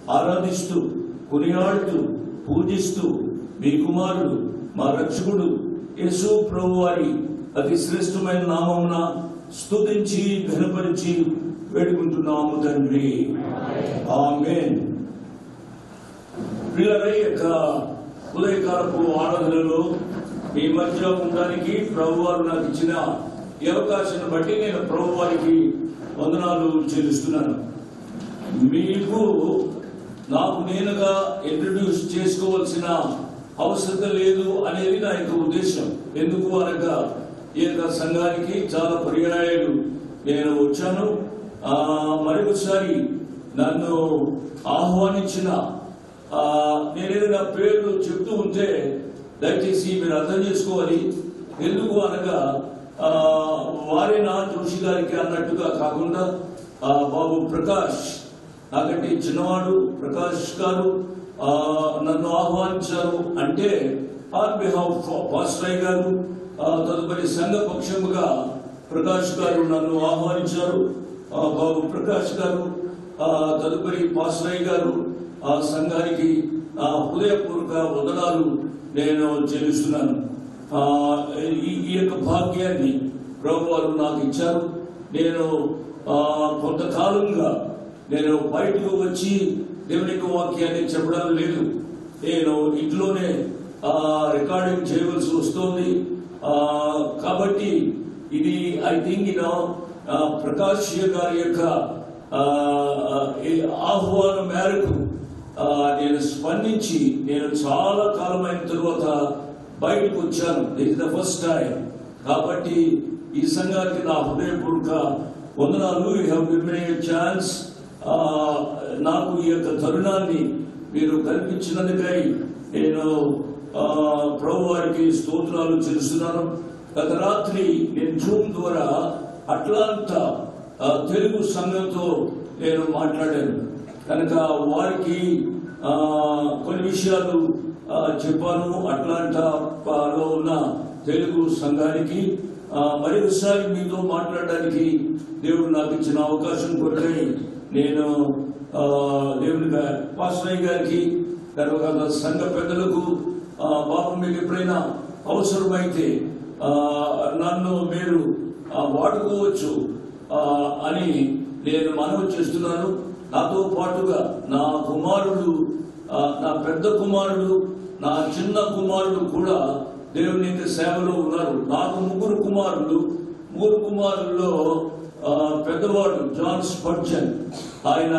ఆరాధిస్తూ కొనియాడుతూ పూజిస్తూ మీ కుమారుడు మా రక్షకుడు యేసు ప్రభు వారి అతి శ్రేష్టమైన నామమున స్తుతించి ఘనపరిచి వేడుకుంటున్నాము తండ్రి ఆమేన్ ప్రియులరై యొక్క ఉదయకాలపు ఆరాధనలో మీ మధ్య ఉండడానికి ప్రభు వారు నాకు ఇచ్చిన ఈ అవకాశాన్ని బట్టి నేను ప్రభు వారికి వందనాలు చెల్లిస్తున్నాను మీకు నాకు నేనుగా ఇంట్రడ్యూస్ చేసుకోవాల్సిన అవసరం లేదు అనేది నా యొక్క ఉద్దేశం ఎందుకు అనగా ఈ యొక్క సంఘానికి చాలా పర్యాయాలు నేను వచ్చాను ఆ, మరొకసారి నన్ను ఆహ్వానించిన ఆ, నేనేదైనా పేర్లు చెప్తూ ఉంటే దయచేసి మీరు అర్థం చేసుకోవాలి ఎందుకు అనగా ఆ, వారే నా జోషి గారికి అన్నట్టుగా కాకుండా ఆ, బాబు ప్రకాష్ నాకంటే చిన్నవాడు ప్రకాష్ గారు ఆ, నన్ను ఆహ్వానించారు అంటే ఆన్ బిహాఫ్ పాస్టరయ్య గారు ఆ, తదుపరి సంఘ పక్షముగా ప్రకాష్ గారు నన్ను ఆహ్వానించారు ఆ, బాబు ప్రకాష్ గారు ఆ, తదుపరి పాస్టరయ్య గారు ఆ సంఘానికి ఆ, హృదయపూర్వక వదనాలు నేను చెల్లిస్తున్నాను ఆ, ఈ ఈ యొక్క భాగ్యాన్ని ప్రభు వారు నాకు ఇచ్చారు నేను ఆ, కొంతకాలంగా నేను బయటకు వచ్చి దేవుని యొక్క వాక్యాన్ని చెప్పడం లేదు నేను ఇంట్లోనే ఆ, రికార్డింగ్ చేయవలసి వస్తుంది ఆ, కాబట్టి ఇది ఐ థింక్ యూనో ప్రకాష్ గారి యొక్క ఆ, ఈ ఆహ్వానం మేరకు ఆ, నేను స్పందించి నేను చాలా కాలమైన తరువాత బయటకు వచ్చాను ఇది ద ఫస్ట్ టైం కాబట్టి ఈ సంఘానికి నా హృదయపూర్వక వందనాలు యూ హ్యావ్ గివెన్ ఛాన్స్ నాకు ఈ యొక్క తరుణాన్ని మీరు కల్పించినందుకై నేను ఆ, ప్రభు వారికి స్తోత్రాలు చెల్లిస్తున్నాను గత రాత్రి నేను జూమ్ ద్వారా అట్లాంటా ఆ, తెలుగు సంఘంతో నేను మాట్లాడాను కనుక వారికి ఆ, కొన్ని విషయాలు ఆ, చెప్పాను అట్లాంటాలో ఉన్న తెలుగు సంఘానికి ఆ, మరొకసారి మీతో మాట్లాడడానికి దేవుడు నాకు ఇచ్చిన అవకాశం కొరకై నేను ఆ, దేవుని గా- పాస్టరయ్య గారికి తర్వాత సంఘ పెద్దలకు ఆ, బాబు మీకు ఎప్పుడైనా అవసరమైతే ఆ, నన్ను మీరు ఆ, వాడుకోవచ్చు ఆ, అని నేను మనవి చేస్తున్నాను నాతో పాటుగా నా కుమారుడు ఆ, నా పెద్ద కుమారుడు నా చిన్న కుమారుడు కూడా దేవుని యొక్క సేవలో ఉన్నారు నాకు ముగ్గురు కుమారులు ముగ్గురు కుమారుల్లో ఆ, పెద్దవాడు జాన్ స్పర్జన్ ఆయన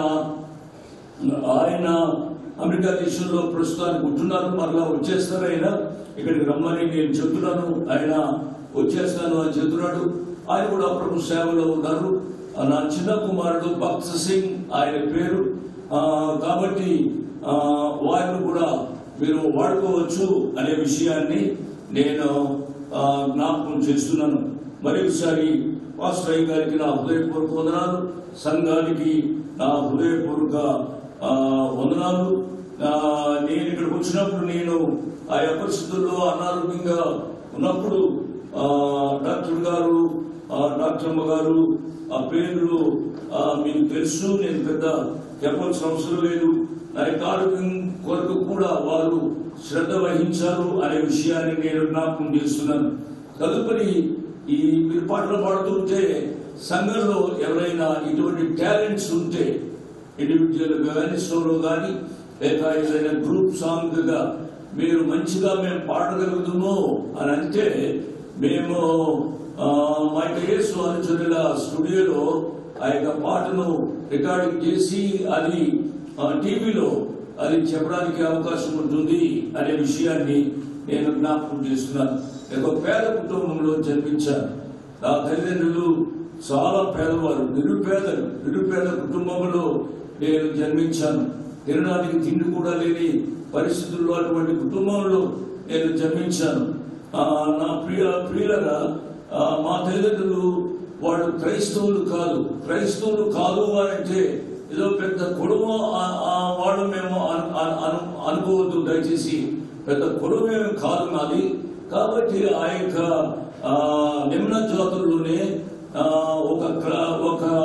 ఆయన అమెరికా దేశంలో ప్రస్తుతానికి ఉంటున్నారు మరలా వచ్చేస్తారు ఆయన ఇక్కడికి రమ్మని నేను చెప్తున్నాను ఆయన వచ్చేస్తాను అని చెప్తున్నాడు ఆయన కూడా ప్రభు సేవలో ఉన్నారు ఆ, నా చిన్న కుమారుడు భక్త సింగ్ ఆయన పేరు ఆ, కాబట్టి ఆ, వారిని కూడా మీరు వాడుకోవచ్చు అనే విషయాన్ని నేను ఆ, జ్ఞాపకం చేస్తున్నాను మరొకసారి పాస్టర్ గారికి నా హృదయపూర్వక వందనాలు సంఘానికి నా హృదయపూర్వక ఆ, వందనాలు ఆ, నేను ఇక్కడికి వచ్చినప్పుడు నేను ఆయా పరిస్థితుల్లో అనారోగ్యంగా ఉన్నప్పుడు ఆ, డాక్టర్ గారు ఆ, డాక్టర్ అమ్మ గారు ఆ పేర్లు ఆ, మీకు తెలుసు నేను పెద్ద చెప్పాల్సిన అవసరం లేదు నా యొక్క ఆరోగ్యం కొరకు కూడా వారు శ్రద్ధ వహించారు అనే విషయాన్ని నేను జ్ఞాపకం చేస్తున్నాను తదుపరి ఈ మీరు పాటలు పాడుతుంటే సంఘంలో ఎవరైనా ఇటువంటి టాలెంట్స్ ఉంటే ఇండివిజువల్ కానీ సోలో కానీ లేక ఏదైనా గ్రూప్ సాంగ్ గా మీరు మంచిగా మేము పాడగలుగుతాము అని అంటే మేము ఆ, మా యొక్క యేసు అనుచరుల స్టూడియోలో ఆ యొక్క పాటను రికార్డింగ్ చేసి అది ఆ, టీవీలో అది చెప్పడానికి అవకాశం ఉంటుంది అనే విషయాన్ని నేను జ్ఞాపకం చేస్తున్నాను నేను ఒక పేద కుటుంబంలో జన్మించాను నా తల్లిదండ్రులు చాలా పేదవారు నిరుపేదలు నిరుపేద కుటుంబంలో నేను జన్మించాను తినడానికి తిండి కూడా లేని పరిస్థితుల్లో అటువంటి కుటుంబంలో నేను జన్మించాను ఆ, నా ప్రియ ప్రియులగా ఆ, మా తల్లిదండ్రులు వాళ్ళు క్రైస్తవులు కాదు క్రైస్తవులు కాదు అని అంటే ఏదో పెద్ద కుటుంబం ఆ- ఆ వాళ్ళు మేము అను- అను- అను- అనుకోవద్దు దయచేసి పెద్ద కుటుంబం కాదు నాది కాబట్టి ఆ యొక్క ఆ, నిమ్న జాతుల్లోనే ఆ, ఒక క్ర- ఒక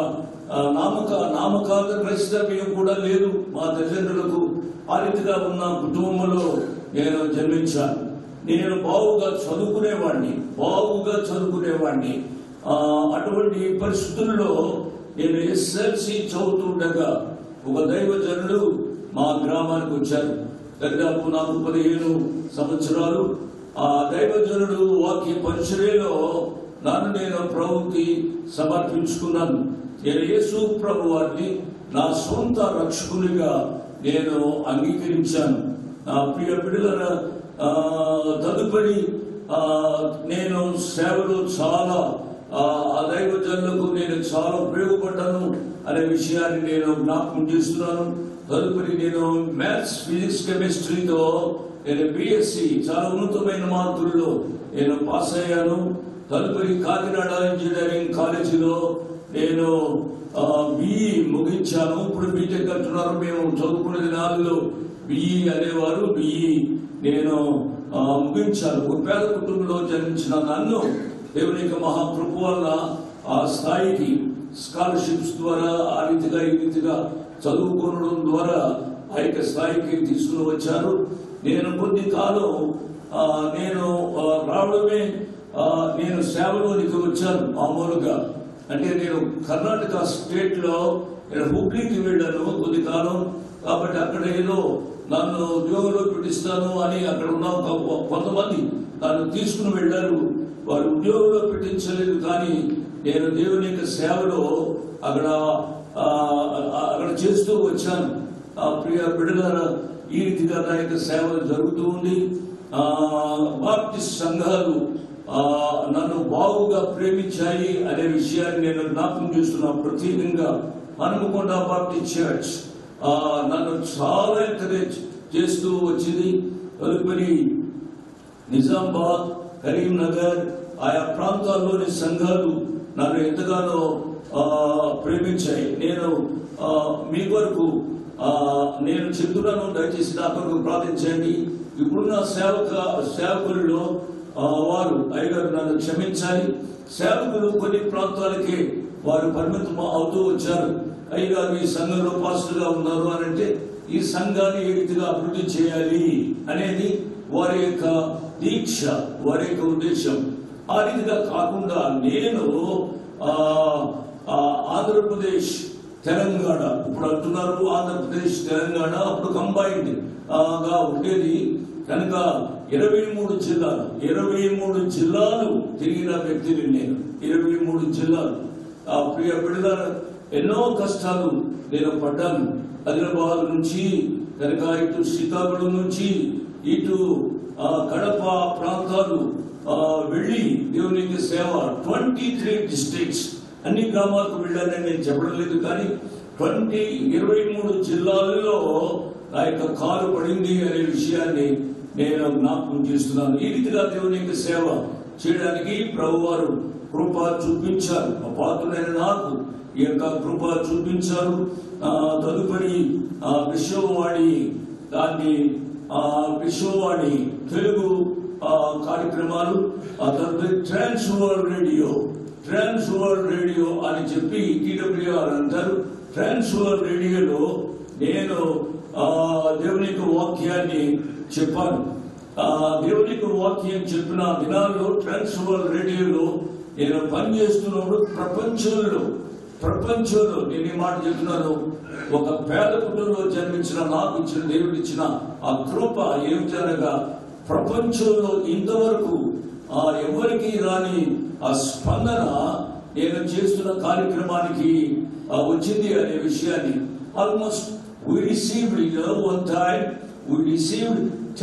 ఆ, నామక నామకార్థ క్రైస్తవ్యం కూడా లేదు మా తల్లిదండ్రులకు ఆ రీతిగా ఉన్న కుటుంబంలో నేను జన్మించాను నేను బావుగా చదువుకునేవాడిని బావుగా చదువుకునేవాడిని ఆ, అటువంటి పరిస్థితుల్లో నేను ఎస్ఎల్సి చదువుతుండగా ఒక దైవజనుడు మా గ్రామానికి వచ్చారు దాదాపు నాకు పదిహేను సంవత్సరాలు ఆ దైవజనుడు వాక్య పరిచర్యలో నన్ను నేను ప్రభుకి సమర్పించుకున్నాను నేను యేసు ప్రభు వారిని నా సొంత రక్షకునిగా నేను అంగీకరించాను నా ప్రియ బిడ్డల ఆ, తదుపరి ఆ, నేను సేవలో చాలా ఆ ఆ దైవజనులకు నేను చాలా ఉపయోగపడ్డాను అనే విషయాన్ని నేను జ్ఞాపకం చేస్తున్నాను తదుపరి నేను మ్యాథ్స్ ఫిజిక్స్ కెమిస్ట్రీతో నేను బిఎస్సి చాలా ఉన్నతమైన మార్కుల్లో నేను పాస్ అయ్యాను తదుపరి కాకినాడ ఇంజనీరింగ్ కాలేజీలో నేను బిఈ ముగించాను ఇప్పుడు బీటెక్ అంటున్నారు మేము చదువుకునే దినాల్లో బిఈ అనేవారు బిఈ నేను ఆ, ముగించాను ఒక పేద కుటుంబంలో జన్మించిన నన్ను దేవుని యొక్క మహాకృప వల్ల ఆ స్థాయికి స్కాలర్షిప్స్ ద్వారా ఆ రీతిగా ఈ రీతిగా చదువుకోవడం ద్వారా ఆ యొక్క స్థాయికి తీసుకుని వచ్చారు నేను కొన్ని కాలం ఆ, నేను ఆ, రావడమే ఆ, నేను సేవలోనికి వచ్చాను మామూలుగా అంటే నేను కర్ణాటక స్టేట్ లో నేను హుబ్లీకి వెళ్ళాను కొద్ది కాలం కాబట్టి అక్కడ ఏదో నన్ను ఉద్యోగంలో పెట్టిస్తాను అని అక్కడ ఉన్న ఒక- కొంతమంది నన్ను తీసుకుని వెళ్ళారు వారు ఉద్యోగంలో పెట్టించలేదు కానీ నేను దేవుని యొక్క సేవలో అక్కడ ఆ, ఆ, అక్కడ చేస్తూ వచ్చాను ఆ ప్రియ బిడ్డల ఈ రీతిగా నా యొక్క సేవ జరుగుతూ ఉంది ఆ, బాప్టిస్ట్ సంఘాలు ఆ, నన్ను బాగుగా ప్రేమించాయి అనే విషయాన్ని నేను జ్ఞాపకం చేస్తున్నా ప్రత్యేకంగా హనుమకొండ బాప్టిస్ట్ చర్చ్ ఆ, నన్ను చాలా ఎంకరేజ్ చేస్తూ వచ్చింది తదుపరి నిజామాబాద్ కరీంనగర్ ఆయా ప్రాంతాల్లోని సంఘాలు నన్ను ఎంతగానో ఆ, ప్రేమించాయి నేను ఆ, మీ వరకు ఆ, నేను చెప్తున్నాను దయచేసి నా కొరకు ప్రార్థించండి ఇప్పుడున్న సేవక సేవకుల్లో ఆ, వారు అయ్యగారు నన్ను క్షమించాలి సేవకులు కొన్ని ప్రాంతాలకి వారు పరిమితం అవుతూ వచ్చారు అయ్యగారు ఈ సంఘంలో పాస్టర్గా ఉన్నారు అని అంటే ఈ సంఘాన్ని ఏ రీతిగా అభివృద్ధి చేయాలి అనేది వారి యొక్క దీక్ష వారి యొక్క ఉద్దేశం ఆ రీతిగా కాకుండా నేను ఆ, ఆ, ఆంధ్రప్రదేశ్ తెలంగాణ ఇప్పుడు అంటున్నారు ఆంధ్రప్రదేశ్ తెలంగాణ అప్పుడు కంబైన్డ్ గా ఉండేది కనుక ఇరవై మూడు జిల్లాలు ఇరవై మూడు జిల్లాలు తిరిగిన వ్యక్తిని నేను ఇరవై మూడు జిల్లాలు ఆ ప్రియ బిడ్డల ఎన్నో కష్టాలు నేను పడ్డాను ఆదిలాబాద్ నుంచి కనుక ఇటు శ్రీకాకుళం నుంచి ఇటు ఆ, కడప ప్రాంతాలు ఆ, వెళ్ళి దేవునికి సేవ ట్వంటీ త్రీ డిస్ట్రిక్ట్స్ అన్ని గ్రామాలకు వెళ్ళానని నేను చెప్పడం లేదు కానీ ట్వంటీ ఇరవై మూడు జిల్లాలలో నా యొక్క కాలు పడింది అనే విషయాన్ని నేను జ్ఞాపకం చేస్తున్నాను ఈ రీతిగా దేవుని యొక్క సేవ చేయడానికి ప్రభువారు కృప చూపించారు ఆ పాత్రులైన నాకు ఈ యొక్క కృప చూపించారు ఆ, తదుపరి ఆ, విశ్వవాణి దాన్ని ఆ, విశ్వవాణి తెలుగు ఆ, కార్యక్రమాలు ఆ తదుపరి Trans World Radio Trans World Radio అని చెప్పి టీడబ్ల్యూఆర్ అంటారు ట్రాన్స్ వరల్డ్ రేడియోలో నేను ఆ, దేవుని యొక్క వాక్యాన్ని చెప్పాను ఆ, దేవుని యొక్క వాక్యం చెప్పిన దినాల్లో ట్రాన్స్ వరల్డ్ రేడియోలో నేను పనిచేస్తున్నప్పుడు ప్రపంచంలో ప్రపంచంలో నేను ఈ మాట చెప్తున్నాను ఒక పేద కుటుంబంలో జన్మించిన నాకు ఇచ్చిన దేవుడు ఇచ్చిన ఆ కృప ఏమిటనగా ప్రపంచంలో ఇంతవరకు ఆ ఎవరికి రాని ఆ స్పందన నేను చేస్తున్న కార్యక్రమానికి ఆ, వచ్చింది అనే విషయాన్ని almost we received you know, one time we received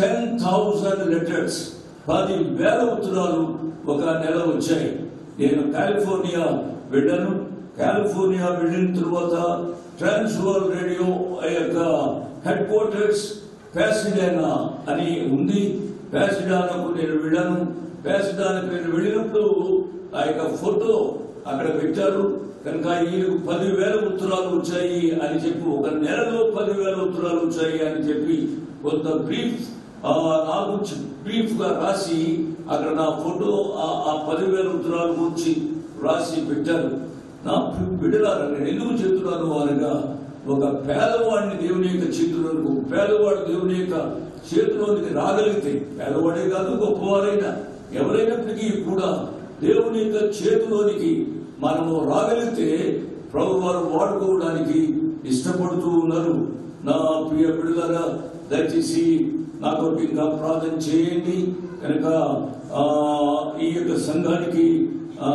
10,000 letters పది వేల ఉత్తరాలు ఒక నెల వచ్చాయి నేను కాలిఫోర్నియా వెళ్ళాను కాలిఫోర్నియా వెళ్ళిన తర్వాత ట్రాన్స్ వరల్డ్ రేడియో యొక్క హెడ్ క్వార్టర్స్ ప్యాసిడానా అని ఉంది ప్యాసిడానాకు నేను వెళ్ళాను ప్యాసిడానాకు నేను వెళ్ళినప్పుడు ఆ యొక్క ఫోటో అక్కడ పెట్టారు కనుక ఈయనకు పదివేల ఉత్తరాలు వచ్చాయి అని చెప్పి ఒక నెలలో పదివేల ఉత్తరాలు వచ్చాయి అని చెప్పి కొంత బ్రీఫ్ ఆ, నాకు బ్రీఫ్ గా రాసి అక్కడ నా ఫోటో ఆ- ఆ పదివేల ఉత్తరాల గురించి రాసి పెట్టారు నా బిడ్డలారా నేను ఎందుకు చెప్తున్నాను అనగా ఒక పేదవాడిని దేవుని యొక్క చేతిలోనికి ఒక పేదవాడు దేవుని యొక్క చేతిలోనికి రాగలిగితే పేదవాడే కాదు గొప్పవారైనా ఎవరైనప్పటికీ కూడా దేవుని యొక్క చేతిలోనికి మనము రాగలిగితే ప్రభు వారు వాడుకోవడానికి ఇష్టపడుతూ ఉన్నారు నా ప్రియ బిడ్డలారా దయచేసి నా కొరకు ఇంకా ప్రార్థన చేయండి కనుక ఆ, ఈ యొక్క సంఘానికి ఆ,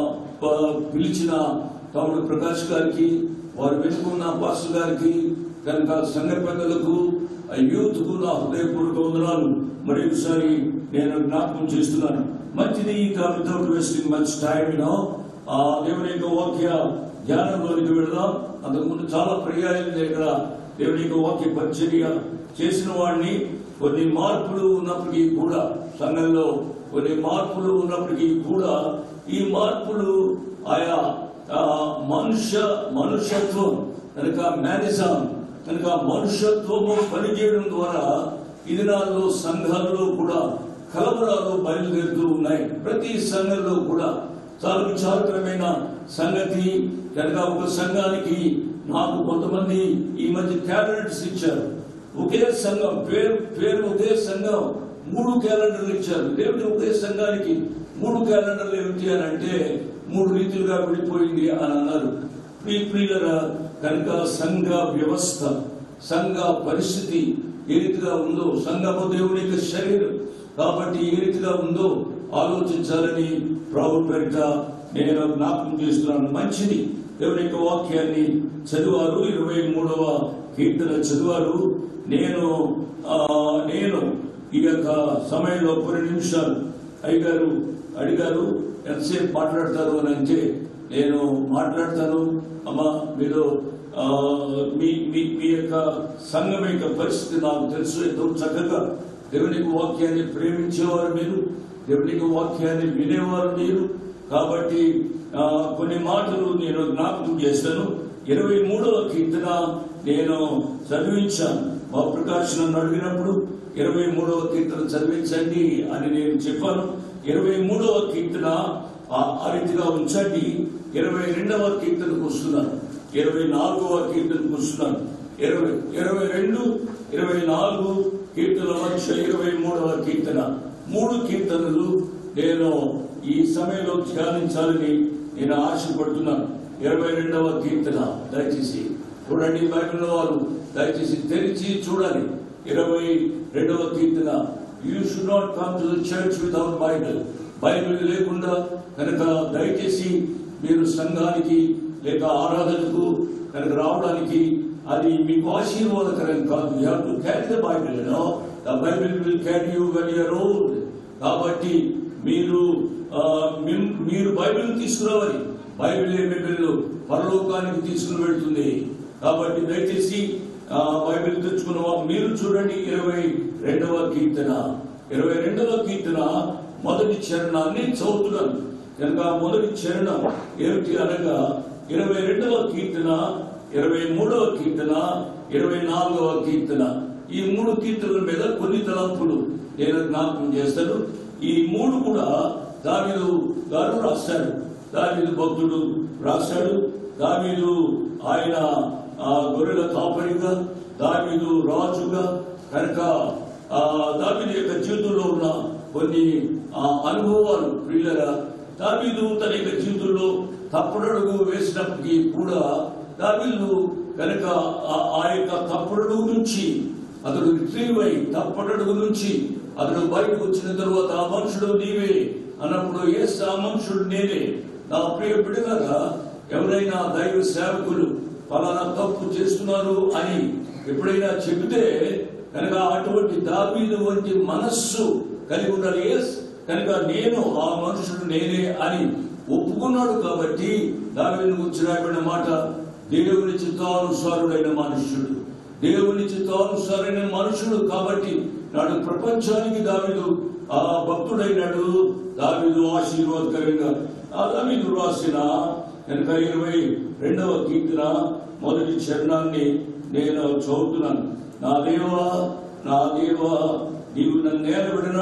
ప- పిలిచిన తమ్ముడు ప్రకాష్ గారికి వారు వెనుకున్న పాస్టర్ గారికి కనుక సంఘ పెద్దలకు ఆ యూత్ కు నా హృదయపూర్వక వందనాలు మరి ఒకసారి నేను జ్ఞాపకం చేస్తున్నాను మంచిది ఇక without wasting much time you know ఆ దేవుని యొక్క వాక్య ధ్యానంలోనికి వెళదాం అంతకుముందు చాలా పర్యాయం ఇక్కడ దేవుని యొక్క వాక్య పరిచర్య చేసిన వాడిని కొన్ని మార్పులు ఉన్నప్పటికీ కూడా సంఘంలో కొన్ని మార్పులు ఉన్నప్పటికీ కూడా ఈ మార్పులు ఆయా ఆ, మనుష్య మనుష్యత్వం కనుక మేనిజం కనుక మనుష్యత్వము పనిచేయడం ద్వారా ఈ దినాల్లో సంఘాల్లో కూడా కలవరాలు బయలుదేరుతూ ఉన్నాయి ప్రతి సంఘంలో కూడా చాలా విచారకరమైన సంగతి కనుక ఒక సంఘానికి నాకు కొంతమంది ఈ మధ్య క్యాలెండర్స్ ఇచ్చారు ఒకే సంఘం పేరు పేరు ఒకే సంఘం మూడు క్యాలెండర్లు ఇచ్చారు దేవుడి ఒకే సంఘానికి మూడు క్యాలెండర్లు ఏమిటి అని అంటే మూడు రీతిలుగా విడిపోయింది అని అన్నారు ప్రియ ప్రియులరా కనుక సంఘ వ్యవస్థ సంఘ పరిస్థితి ఏ రీతిగా ఉందో సంఘము దేవుని యొక్క శరీరం కాబట్టి ఏ రీతిగా ఉందో ఆలోచించాలని ప్రభు పేరిట నేను జ్ఞాపకం చేస్తున్నాను మంచిది దేవుని యొక్క వాక్యాన్ని చదివారు ఇరవై మూడవ కీర్తన చదివారు నేను ఆ, నేను ఈ యొక్క సమయంలో కొన్ని నిమిషాలు అయ్యగారు అడిగారు ఎంతసేపు మాట్లాడతారు అని అంటే నేను మాట్లాడతాను అమ్మా మీరు ఆ, మీ మీ మీ యొక్క సంఘం యొక్క పరిస్థితి నాకు తెలుసు ఎంతో చక్కగా దేవుని యొక్క వాక్యాన్ని ప్రేమించేవారు మీరు దేవుని యొక్క వాక్యాన్ని వినేవారు మీరు కాబట్టి ఆ, కొన్ని మాటలు నేను జ్ఞాపకం చేస్తాను ఇరవై మూడవ కీర్తన నేను చదివించాను మా ప్రకాష్ నన్ను అడిగినప్పుడు ఇరవై మూడవ కీర్తన చదివించండి అని నేను చెప్పాను ఇరవై మూడవ కీర్తన ఆ ఆ రీతిగా ఉంచండి ఇరవై రెండవ కీర్తనకు వస్తున్నాను ఇరవై నాలుగవ కీర్తనకు వస్తున్నాను ఇరవై ఇరవై రెండు ఇరవై నాలుగు కీర్తన మధ్య ఇరవై మూడవ కీర్తన మూడు కీర్తనలు నేను ఈ సమయంలో ధ్యానించాలని నేను ఆశపడుతున్నాను ఇరవై రెండవ కీర్తన దయచేసి చూడండి బైబిల్లో వారు దయచేసి తెరిచి చూడాలి ఇరవై రెండవ కీర్తన you should not come to the church without Bible Bible లేకుండా కనుక దయచేసి మీరు సంఘానికి లేక ఆరాధనకు కనుక రావడానికి అది మీకు ఆశీర్వాదకరం కాదు you have to carry the Bible no the Bible will carry you when you're old కాబట్టి మీరు ఆ, మిమ్- మీరు బైబిల్ తీసుకురావాలి బైబిల్ మిమ్మల్ని పరలోకానికి తీసుకుని వెళ్తుంది కాబట్టి దయచేసి ఆ, బైబిల్ తెచ్చుకున్న వారు మీరు చూడండి ఇరవై రెండవ కీర్తన ఇరవై రెండవ కీర్తన మొదటి చరణాన్ని చదువుతున్నాను కనుక మొదటి చరణం ఏమిటి అనగా ఇరవై రెండవ కీర్తన ఇరవై మూడవ కీర్తన ఇరవై నాలుగవ కీర్తన ఈ మూడు కీర్తనల మీద కొన్ని తలంపులు నేను జ్ఞాపకం చేస్తాను ఈ మూడు కూడా దావీదు గారు రాశాడు దావీదు భక్తుడు రాశాడు దావీదు ఆయన ఆ గొర్రెల కాపరిగా దావీదు రాజుగా కనుక ఆ దావీదు యొక్క జీవితంలో ఉన్న కొన్ని ఆ అనుభవాలు ప్రియులరా దావీదు తన యొక్క జీవితంలో తప్పుడడుగు వేసినప్పటికీ కూడా దావీదు కనుక ఆ- ఆ యొక్క తప్పుడడుగు నుంచి అతడు రిట్రీవ్ అయి తప్పటడుగు నుంచి అతడు బయటకు వచ్చిన తరువాత ఆ మనుషుడు నీవే అన్నప్పుడు ఎస్ ఆ మనుషుడు నేనే నా ప్రియ బిడ్డగా ఎవరైనా దైవ సేవకులు ఫలానా తప్పు చేస్తున్నారు అని ఎప్పుడైనా చెబితే కనుక అటువంటి దావీదు వంటి మనస్సు కలిగి ఉండాలి ఎస్ కనుక నేను ఆ మనుషుడు నేనే అని ఒప్పుకున్నాడు కాబట్టి దావీదు గురించి రాయబడిన మాట దేవుని చిత్తానుసారుడైన మనుష్యుడు దేవుని చిత్తానుసారైన మనుషుడు కాబట్టి నాడు ప్రపంచానికి దావిదు ఆ భక్తుడైనాడు దావిదు ఆశీర్వాదకరంగా ఆ దావిదు రాసిన కనుక ఇరవై రెండవ కీర్తన మొదటి చరణాన్ని నేను చదువుతున్నాను నా దేవా నా దేవా నీవు నన్ను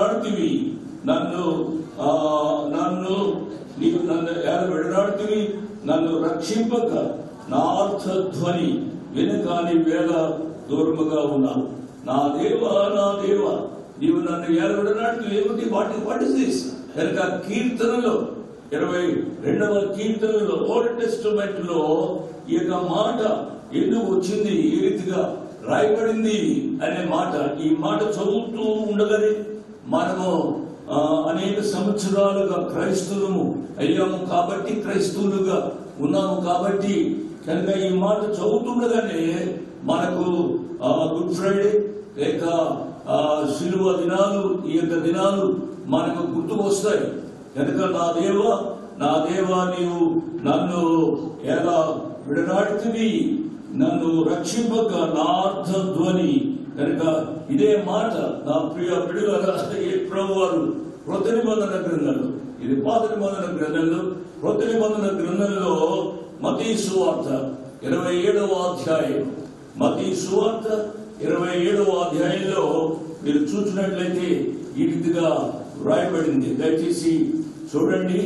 నేలబడినాడుతివి నన్ను ఆ, నన్ను నీవు నన్ను ఏలబడినాడుతివి నన్ను రక్షింపక నా అర్థధ్వని వెనుకాని వేళ దూరముగా ఉన్నావు నా దేవ నా దేవ నీవు నన్ను ఏలబడినట్టు ఏమిటి వాటి వాట్ ఇస్ దిస్ కనుక కీర్తనలో ఇరవై రెండవ కీర్తనలో ఓల్డ్ టెస్టిమెంట్ లో ఈ యొక్క మాట ఎందుకు వచ్చింది ఏ రీతిగా రాయబడింది అనే మాట ఈ మాట చదువుతూ ఉండగానే మనము ఆ, అనేక సంవత్సరాలుగా క్రైస్తవులము అయ్యాము కాబట్టి క్రైస్తవులుగా ఉన్నాము కాబట్టి కనుక ఈ మాట చదువుతుండగానే మనకు ఆ, గుడ్ ఫ్రైడే లేక ఆ, శిలువ దినాలు ఈ యొక్క దినాలు మనకు గుర్తుకు వస్తాయి కనుక నా దేవ నా దేవ నీవు నన్ను ఎలా విడనాడుతుంది నన్ను రక్షింపక నా అర్థ ధ్వని కనుక ఇదే మాట నా ప్రియ బిడుగల ఏ ప్రభు వారు కృత నిబంధన గ్రంథంలో ఇది పాత నిబంధన గ్రంథంలో కృత నిబంధన గ్రంథంలో మతీ సువార్త ఇరవై ఏడవ అధ్యాయం మతీ సువార్త ఇరవై ఏడవ అధ్యాయంలో మీరు చూసినట్లయితే ఈ రీతిగా వ్రాయబడింది దయచేసి చూడండి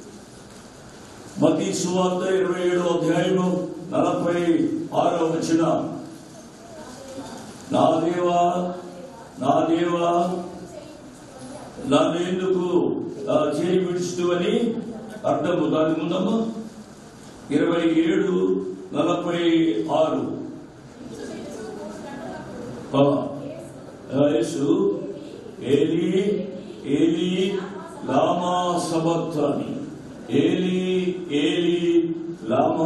మతీ సువార్త ఇరవై ఏడవ అధ్యాయము నలభై ఆరో వచ్చిన నా దేవా నా దేవా నన్ను ఎందుకు ఆ, చేయి విడుస్తూ అని అర్థము దాని ముందమ్మ ఇరవై ఏడు నలభై ఆరు ఆ, ఆ, యేసు ఏలి ఏలి లామా సబక్తాని ఏలి ఏలి లామా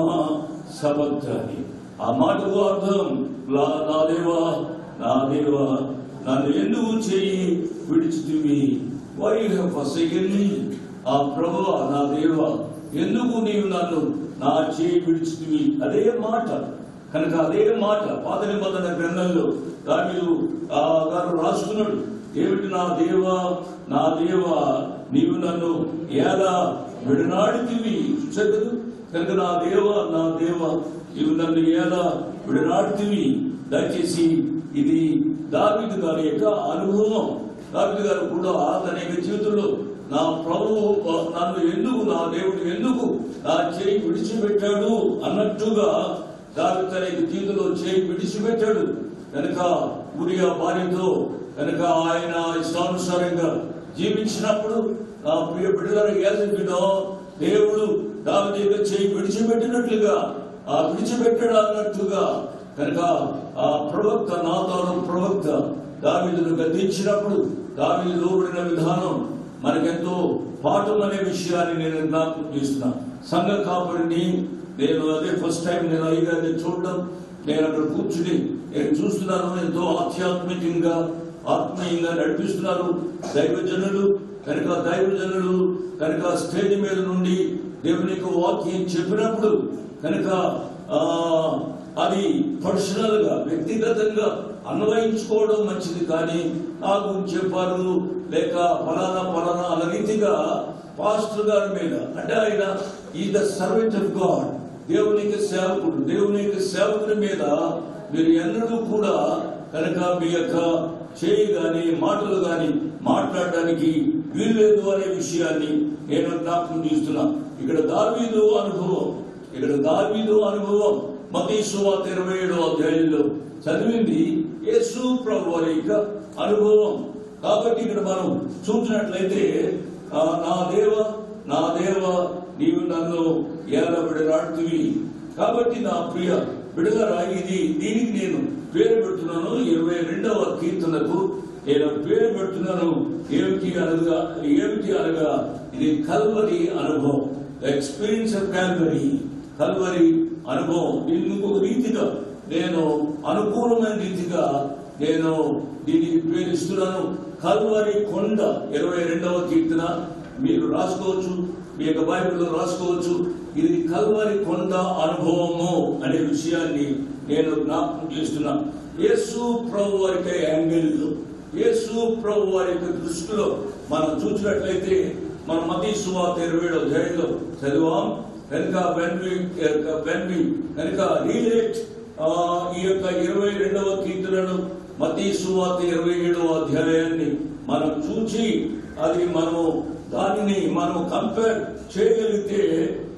సబక్తాని ఆ మాటకు అర్థం లా- నా దేవా నా దేవా నన్ను ఎందుకు చేయి విడిచితివి వై హ్యావ్ ఫర్సేకెన్ మీ ఆ ప్రభు నా దేవా ఎందుకు నీవు నన్ను నా చేయి విడిచితివి అదే మాట కనుక అదే మాట పాత నిబంధన గ్రంథంలో దానిలో ఆ గారు రాసుకున్నాడు ఏమిటి నా దేవా నా దేవా నీవు నన్ను ఎలా విడనాడుతివి చూసారు కదా కనుక నా దేవా నా దేవా నీవు నన్ను ఎలా విడనాడుతివి దయచేసి ఇది దావిదు గారి యొక్క అనుభవం దావిదు గారు కూడా తన యొక్క జీవితంలో నా ప్రభువు నన్ను ఎందుకు నా దేవుడు ఎందుకు నా చేయి విడిచిపెట్టాడు అన్నట్టుగా దావి తన యొక్క జీవితంలో చేయి విడిచిపెట్టాడు కనుక ఉరియా భార్యతో కనుక ఆయన ఇష్టానుసారంగా జీవించినప్పుడు నా ప్రియ బిడ్డల ఏదో దేవుడు దావి దగ్గర చేయి విడిచిపెట్టినట్లుగా ఆ విడిచిపెట్టాడు అన్నట్టుగా కనుక ఆ ప్రవక్త నాతాను ప్రవక్త దావీదును గద్దించినప్పుడు దావీదు లోబడిన విధానం మనకెంతో పాఠం అనే విషయాన్ని నేను జ్ఞాపకం చేస్తున్నా సంఘ కాపరిని నేను అదే ఫస్ట్ టైం నేను అయ్యగారిని చూడడం నేను అక్కడ కూర్చుని నేను చూస్తున్నాను ఎంతో ఆధ్యాత్మికంగా ఆత్మీయంగా నడిపిస్తున్నారు దైవజనులు కనుక దైవజనులు కనుక స్టేజ్ మీద నుండి దేవుని యొక్క వాక్యం చెప్పినప్పుడు కనుక ఆ, అది పర్సనల్ గా వ్యక్తిగతంగా అన్వయించుకోవడం మంచిది కానీ నాకు చెప్పారు లేక ఫలానా ఫలానా అన్న రీతిగా పాస్టర్ గారి మీద అంటే ఆయన ఈ ద సర్వెంట్ ఆఫ్ గాడ్ దేవునికి సేవకుడు దేవుని యొక్క సేవకుని మీద మీరు ఎన్నడూ కూడా కనుక మీ యొక్క చేయి గాని మాటలు గాని మాట్లాడడానికి వీల్లేదు అనే విషయాన్ని నేను జ్ఞాపకం చేస్తున్నా ఇక్కడ దావీదు అనుభవం ఇక్కడ దావీదు అనుభవం మతీశ్వాత ఇరవై ఏడో అధ్యాయంలో చదివింది యేసు ప్రభు వారి యొక్క అనుభవం కాబట్టి ఇక్కడ మనం చూసినట్లయితే ఆ, నా దేవ నా దేవ నీవు నన్ను ఏలబడినాడుతువి కాబట్టి నా ప్రియ బిడగరా ఇది దీనికి నేను పేరు పెడుతున్నాను ఇరవై రెండవ కీర్తనకు నేను పేరు పెడుతున్నాను ఏమిటి అనగా ఏమిటి అనగా ఇది కల్వరి అనుభవం ఎక్స్పీరియన్స్ ఆఫ్ కాల్వరీ కల్వరి అనుభవం దీన్ని ఇంకొక రీతిగా నేను అనుకూలమైన రీతిగా నేను దీనికి పేరిస్తున్నాను కల్వరి కొండ ఇరవై రెండవ కీర్తన మీరు రాసుకోవచ్చు మీ యొక్క బైబిల్లో రాసుకోవచ్చు ఇది కల్వరి కొండ అనుభవము అనే విషయాన్ని నేను జ్ఞాపకం చేస్తున్నా యేసు ప్రభు వారి యాంగిల్ యేసు ప్రభు వారి యొక్క దృష్టిలో మనం చూసినట్లయితే మన మతీ సువాత ఇరవై ఏడో అధ్యాయంలో చదివాం కనుక వెన్ వి వెన్ వి కనుక రీలేట్ ఈ యొక్క ఇరవై రెండవ కీర్తనను మతీ సువాత ఇరవై ఏడవ అధ్యాయాన్ని మనం చూచి అది మనము దానిని మనం కంపేర్ చేయగలిగితే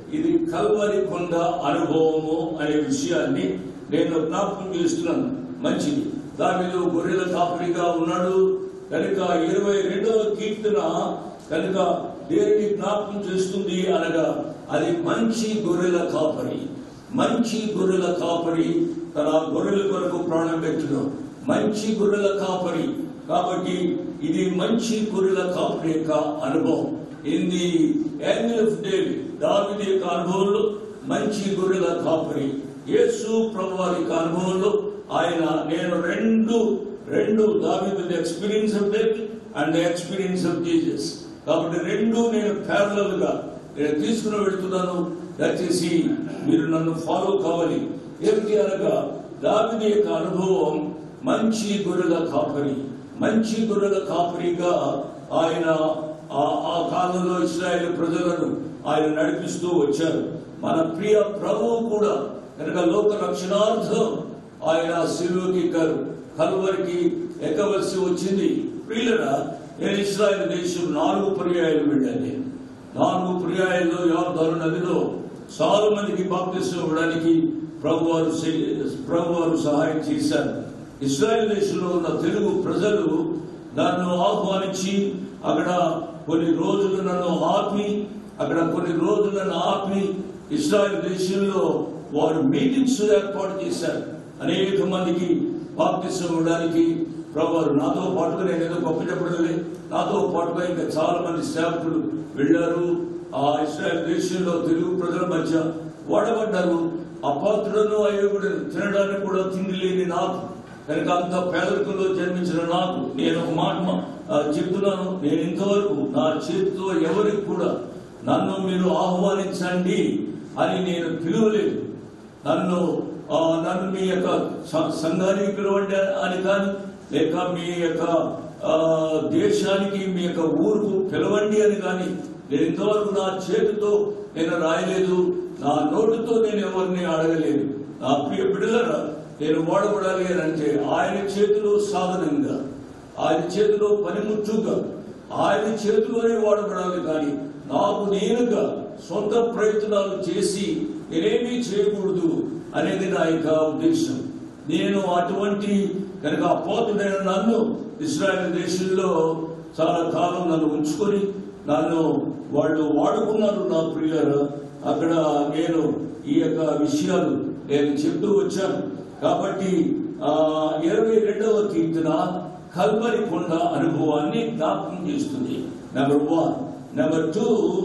ఇది కల్వరి కొండ అనుభవము అనే విషయాన్ని నేను జ్ఞాపకం చేస్తున్నాను మంచిది దానిలో గొర్రెల కాపరిగా ఉన్నాడు కనుక ఇరవై రెండవ కీర్తన కనుక దేనిని జ్ఞాపకం చేస్తుంది అనగా అది మంచి గొర్రెల కాపరి మంచి గొర్రెల కాపరి తన గొర్రెల కొరకు ప్రాణం పెట్టడం మంచి గొర్రెల కాపరి కాబట్టి ఇది మంచి గొర్రెల కాపరి యొక్క అనుభవం in the angle of David దావిది యొక్క అనుభవంలో మంచి గొర్రెల కాపరి యేసు ప్రభు వారి యొక్క అనుభవంలో ఆయన నేను రెండు రెండు దావిదు experience of David and experience of Jesus కాబట్టి రెండు నేను ప్యారలల్ గా నేను తీసుకుని వెళ్తున్నాను దయచేసి మీరు నన్ను ఫాలో కావాలి ఏమిటి అనగా దావిది యొక్క అనుభవం మంచి గొర్రెల కాపరి మంచి గొర్రెల కాపరిగా ఆయన ఆ- ఆ కాలంలో ఇస్రాయేల్ ప్రజలను ఆయన నడిపిస్తూ వచ్చారు మన ప్రియ ప్రభువు కూడా కనుక లోక రక్షణార్థం ఆయన సిలువకి ఎక్కారు కలువరికి ఎక్కవలసి వచ్చింది ప్రియులరా నేను ఇస్రాయేల్ దేశం నాలుగు పర్యాయాలు వెళ్ళాను నేను నాలుగు పర్యాయాల్లో యోర్దాను నదిలో చాలా మందికి బాప్తిసం ఇవ్వడానికి ప్రభువారు ప్రభువారు సహాయం చేశారు ఇస్రాయేల్ దేశంలో ఉన్న తెలుగు ప్రజలు నన్ను ఆహ్వానించి అక్కడ కొన్ని రోజులు నన్ను ఆపి అక్కడ కొన్ని రోజులు నన్ను ఆపి ఇస్రాయేల్ దేశంలో వారు మీటింగ్స్ ఏర్పాటు చేశారు అనేక మందికి బాప్తిసం ఇవ్వడానికి ప్రభువారు నాతో పాటుగా నేను ఏదో గొప్ప చెప్పడలే నాతో పాటుగా ఇంకా చాలా మంది సేవకులు వెళ్ళారు ఆ ఇస్రాయల్ దేశంలో తెలుగు ప్రజల మధ్య వాడబడ్డారు అపాత్రులను అయోగుడు తినడానికి కూడా తిండి లేని నాకు కనుక అంత పేదరికంలో జన్మించిన నాకు నేను ఒక మాట మా- ఆ, చెప్తున్నాను నేను ఇంతవరకు నా చేతితో ఎవరికి కూడా నన్ను మీరు ఆహ్వానించండి అని నేను పిలువలేదు నన్ను ఆ, నన్ను మీ యొక్క స- సంఘానికి పిలవండి అని కానీ లేక మీ యొక్క ఆ, దేశానికి మీ యొక్క ఊరుకు పిలవండి అని కానీ నేను ఇంతవరకు నా చేతితో నేను రాయలేదు నా నోటితో నేను ఎవరిని అడగలేదు నా ప్రియ బిడ్డలరా నేను వాడబడాలి అని అంటే ఆయన చేతిలో సాధనంగా ఆయన చేతిలో పనిముట్టుగా ఆయన చేతిలోనే వాడబడాలి కానీ నాకు నేనుగా సొంత ప్రయత్నాలు చేసి నేనేమీ చేయకూడదు అనేది నా యొక్క ఉద్దేశం నేను అటువంటి కనుక అపోతుడైన నన్ను ఇస్రాయల్ దేశంలో చాలా కాలం నన్ను ఉంచుకొని నన్ను వాళ్ళు వాడుకున్నారు నా ప్రియులు అక్కడ నేను ఈ యొక్క విషయాలు నేను చెప్తూ వచ్చాను కాబట్టి ఆ ఇరవై రెండవ కీర్తన కల్వరి కొండ అనుభవాన్ని జ్ఞాపకం చేస్తుంది నెంబర్ వన్ నెంబర్ టూ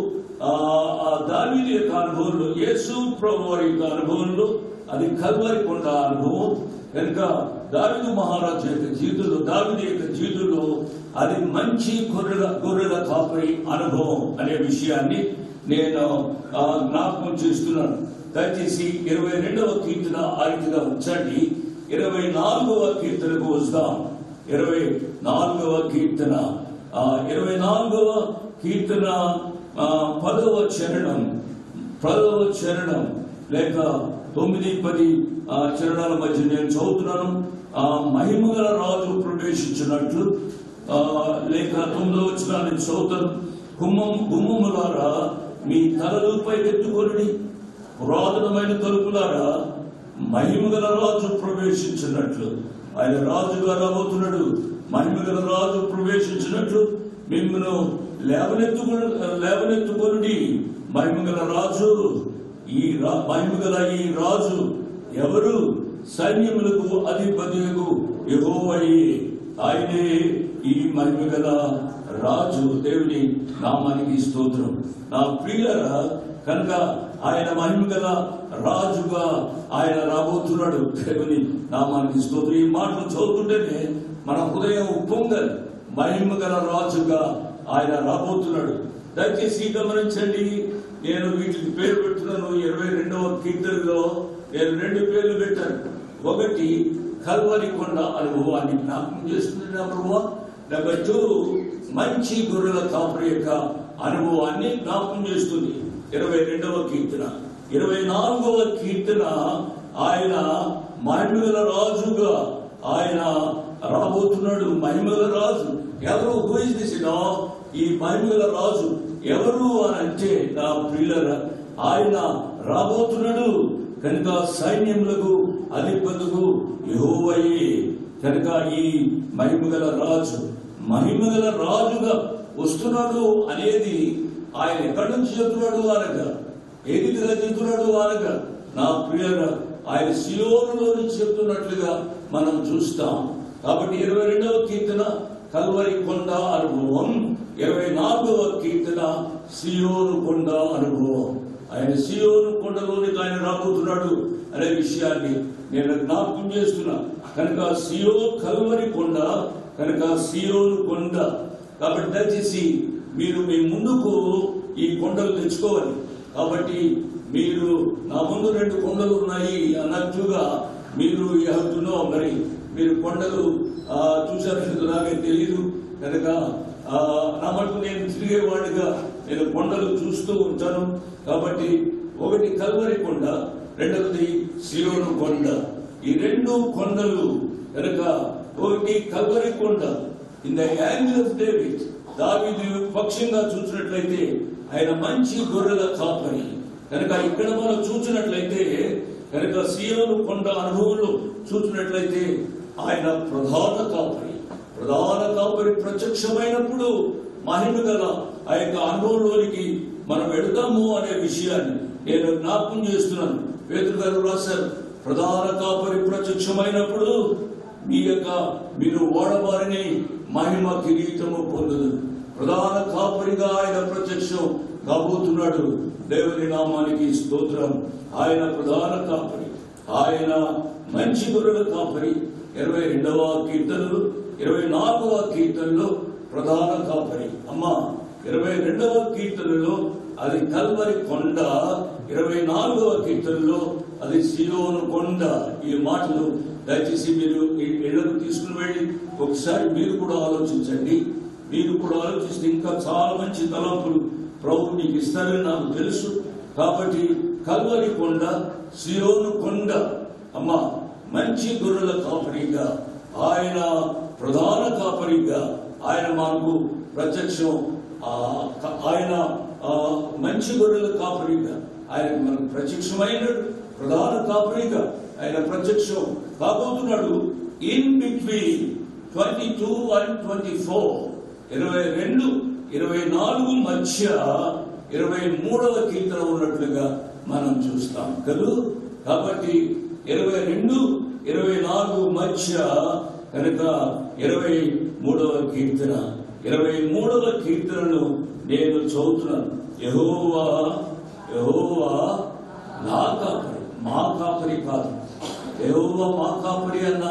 దావీది యొక్క అనుభవంలో యేసు ప్రభు వారి యొక్క అనుభవంలో అది కల్వరి కొండ అనుభవం కనుక దావిదు మహారాజు యొక్క జీవితంలో దావిది యొక్క జీవితంలో అది మంచి గొర్రెల గొర్రెల కాపరి అనుభవం అనే విషయాన్ని నేను ఆ, జ్ఞాపకం చేస్తున్నాను దయచేసి ఇరవై రెండవ కీర్తన ఆ రీతిగా ఉంచండి ఇరవై నాలుగవ కీర్తనకు వస్తాం ఇరవై నాలుగవ కీర్తన ఆ, ఇరవై నాలుగవ కీర్తన ఆ, పదవ చరణం పదవ చరణం లేక తొమ్మిది పది ఆ, చరణాల మధ్య నేను చదువుతున్నాను ఆ మహిమగల రాజు ప్రవేశించినట్లు ఆ, లేక తొమ్మిదవ వచ్చిన నేను చదువుతాను గుమ్మం గుమ్మములారా మీ తలలు పైకెత్తుకొని పురాతనమైన తలుపులారా మహిమగల రాజు ప్రవేశించినట్లు ఆయన రాజుగా రాబోతున్నాడు మహిమగల రాజు ప్రవేశించినట్లు మిమ్మల్ని లేవనెత్తుకు లేవనెత్తుకొని మహిమగల రాజు ఈ రా- మహిమగల ఈ రాజు ఎవరు సైన్యములకు అధిపతులకు యెహోవాయే ఆయనే ఈ మహిమగల రాజు దేవుని నామానికి స్తోత్రం నా ప్రియులరా కనుక ఆయన మహిమగల రాజుగా ఆయన రాబోతున్నాడు దేవుని నామానికి స్తోత్రం ఈ మాటలు చదువుతుంటేనే మన హృదయం ఉప్పొంగలి మహిమగల రాజుగా ఆయన రాబోతున్నాడు దయచేసి గమనించండి నేను వీటికి పేరు పెడుతున్నాను ఇరవై రెండవ కీర్తనలో నేను రెండు పేర్లు పెట్టాను ఒకటి కల్వరి కొండ అనుభవాన్ని జ్ఞాపకం చేస్తుంది నెంబర్ వన్ నెంబర్ టూ మంచి గొర్రెల కాపురి యొక్క అనుభవాన్ని జ్ఞాపకం చేస్తుంది ఇరవై రెండవ కీర్తన ఇరవై నాలుగవ కీర్తన ఆయన మహిమగల రాజుగా ఆయన రాబోతున్నాడు మహిమగల రాజు ఎవరు ఊహించేసిన ఈ మహిమగల రాజు ఎవరు అని అంటే నా ప్రియుల ఆయన రాబోతున్నాడు కనుక సైన్యములకు అధిపతుకు యెహోవయే కనుక ఈ మహిమగల రాజు మహిమగల రాజుగా వస్తున్నాడు అనేది ఆయన ఎక్కడి నుంచి చెప్తున్నాడు అనగా ఏ రీతిగా చెప్తున్నాడు అనగా నా ప్రియ ఆయన సియోనులో నుంచి చెప్తున్నట్లుగా మనం చూస్తాం కాబట్టి ఇరవై రెండవ కీర్తన కల్వరి కొండ అనుభవం ఇరవై నాలుగవ కీర్తన సియోను కొండ అనుభవం ఆయన సియోను కొండలోనికి ఆయన రాబోతున్నాడు అనే విషయాన్ని నేను జ్ఞాపకం చేస్తున్నా కనుక సియో కల్వరి కొండ కనుక సియోను కొండ కాబట్టి దయచేసి మీరు మీ ముందుకు ఈ కొండలు తెచ్చుకోవాలి కాబట్టి మీరు నా ముందు రెండు కొండలు ఉన్నాయి అన్నట్టుగా మీరు ఎవరునో మరి మీరు కొండలు ఆ, చూశారో లేదో నాకే తెలియదు కనుక ఆ, నా మటుకు నేను తిరిగేవాడిగా నేను కొండలు చూస్తూ ఉంటాను కాబట్టి ఒకటి కల్వరి కొండ రెండవది సియోను కొండ ఈ రెండు కొండలు కనుక ఒకటి కల్వరి కొండ in the angle of David దావీదు పక్షంగా చూసినట్లయితే ఆయన మంచి గొర్రెల కాపరి కనుక ఇక్కడ మనం చూసినట్లయితే కనుక సియోను కొండ అనుభవంలో చూసినట్లయితే ఆయన ప్రధాన కాపరి ప్రధాన కాపరి ప్రత్యక్షమైనప్పుడు మహిమ గల ఆ యొక్క అనుభవంలోనికి మనం వెళతాము అనే విషయాన్ని నేను జ్ఞాపకం చేస్తున్నాను పేదరు గారు రాశారు ప్రధాన కాపరి ప్రత్యక్షమైనప్పుడు మీ యొక్క మీరు ఓడబారిని మహిమ కిరీటము పొందదు ప్రధాన కాపరిగా ఆయన ప్రత్యక్షం కాబోతున్నాడు దేవుని నామానికి స్తోత్రం ఆయన ప్రధాన కాపరి ఆయన మంచి గొర్రెల కాపరి ఇరవై రెండవ కీర్తనలు ఇరవై నాలుగవ కీర్తనలో ప్రధాన కాపరి అమ్మ ఇరవై రెండవ కీర్తనలో అది కల్వరి కొండ ఇరవై నాలుగవ కీర్తనలో అది సియోను కొండ ఈ మాటలు దయచేసి మీరు ఈ ఇళ్లకు తీసుకుని వెళ్ళి ఒకసారి మీరు కూడా ఆలోచించండి మీరు కూడా ఆలోచిస్తే ఇంకా చాలా మంచి తలంపులు ప్రభు మీకు ఇస్తారని నాకు తెలుసు కాబట్టి కల్వరి కొండ సియోను కొండ అమ్మ మంచి గొర్రెల కాపరిగా ఆయన ప్రధాన కాపరిగా ఆయన మనకు ప్రత్యక్షం ఆ, క- ఆయన ఆ, మంచి గొర్రెల కాపరిగా ఆయన మనకు ప్రత్యక్షమైనడు ప్రధాన కాపరిగా ఆయన ప్రత్యక్షం కాబోతున్నాడు in between twenty two and twenty four ఇరవై రెండు ఇరవై నాలుగు మధ్య ఇరవై మూడవ కీర్తన ఉన్నట్లుగా మనం చూస్తాం కదూ కాబట్టి ఇరవై రెండు ఇరవై నాలుగు మధ్య కనుక ఇరవై మూడవ కీర్తన ఇరవై మూడవ కీర్తనను నేను చదువుతున్నాను యహోవా యహోవా నా కాపరి మా కాపరి కాదు యెహోవా మా కాపరి అన్న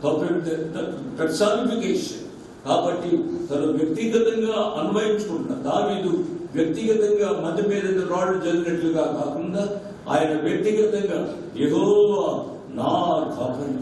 పర్సానిఫికేషన్ కాబట్టి తను వ్యక్తిగతంగా అన్వయించుకుంటున్న దావీదు వ్యక్తిగతంగా మధ్య మీద రాళ్ళు జరిగినట్లుగా కాకుండా ఆయన వ్యక్తిగతంగా యెహోవా నా కాపరి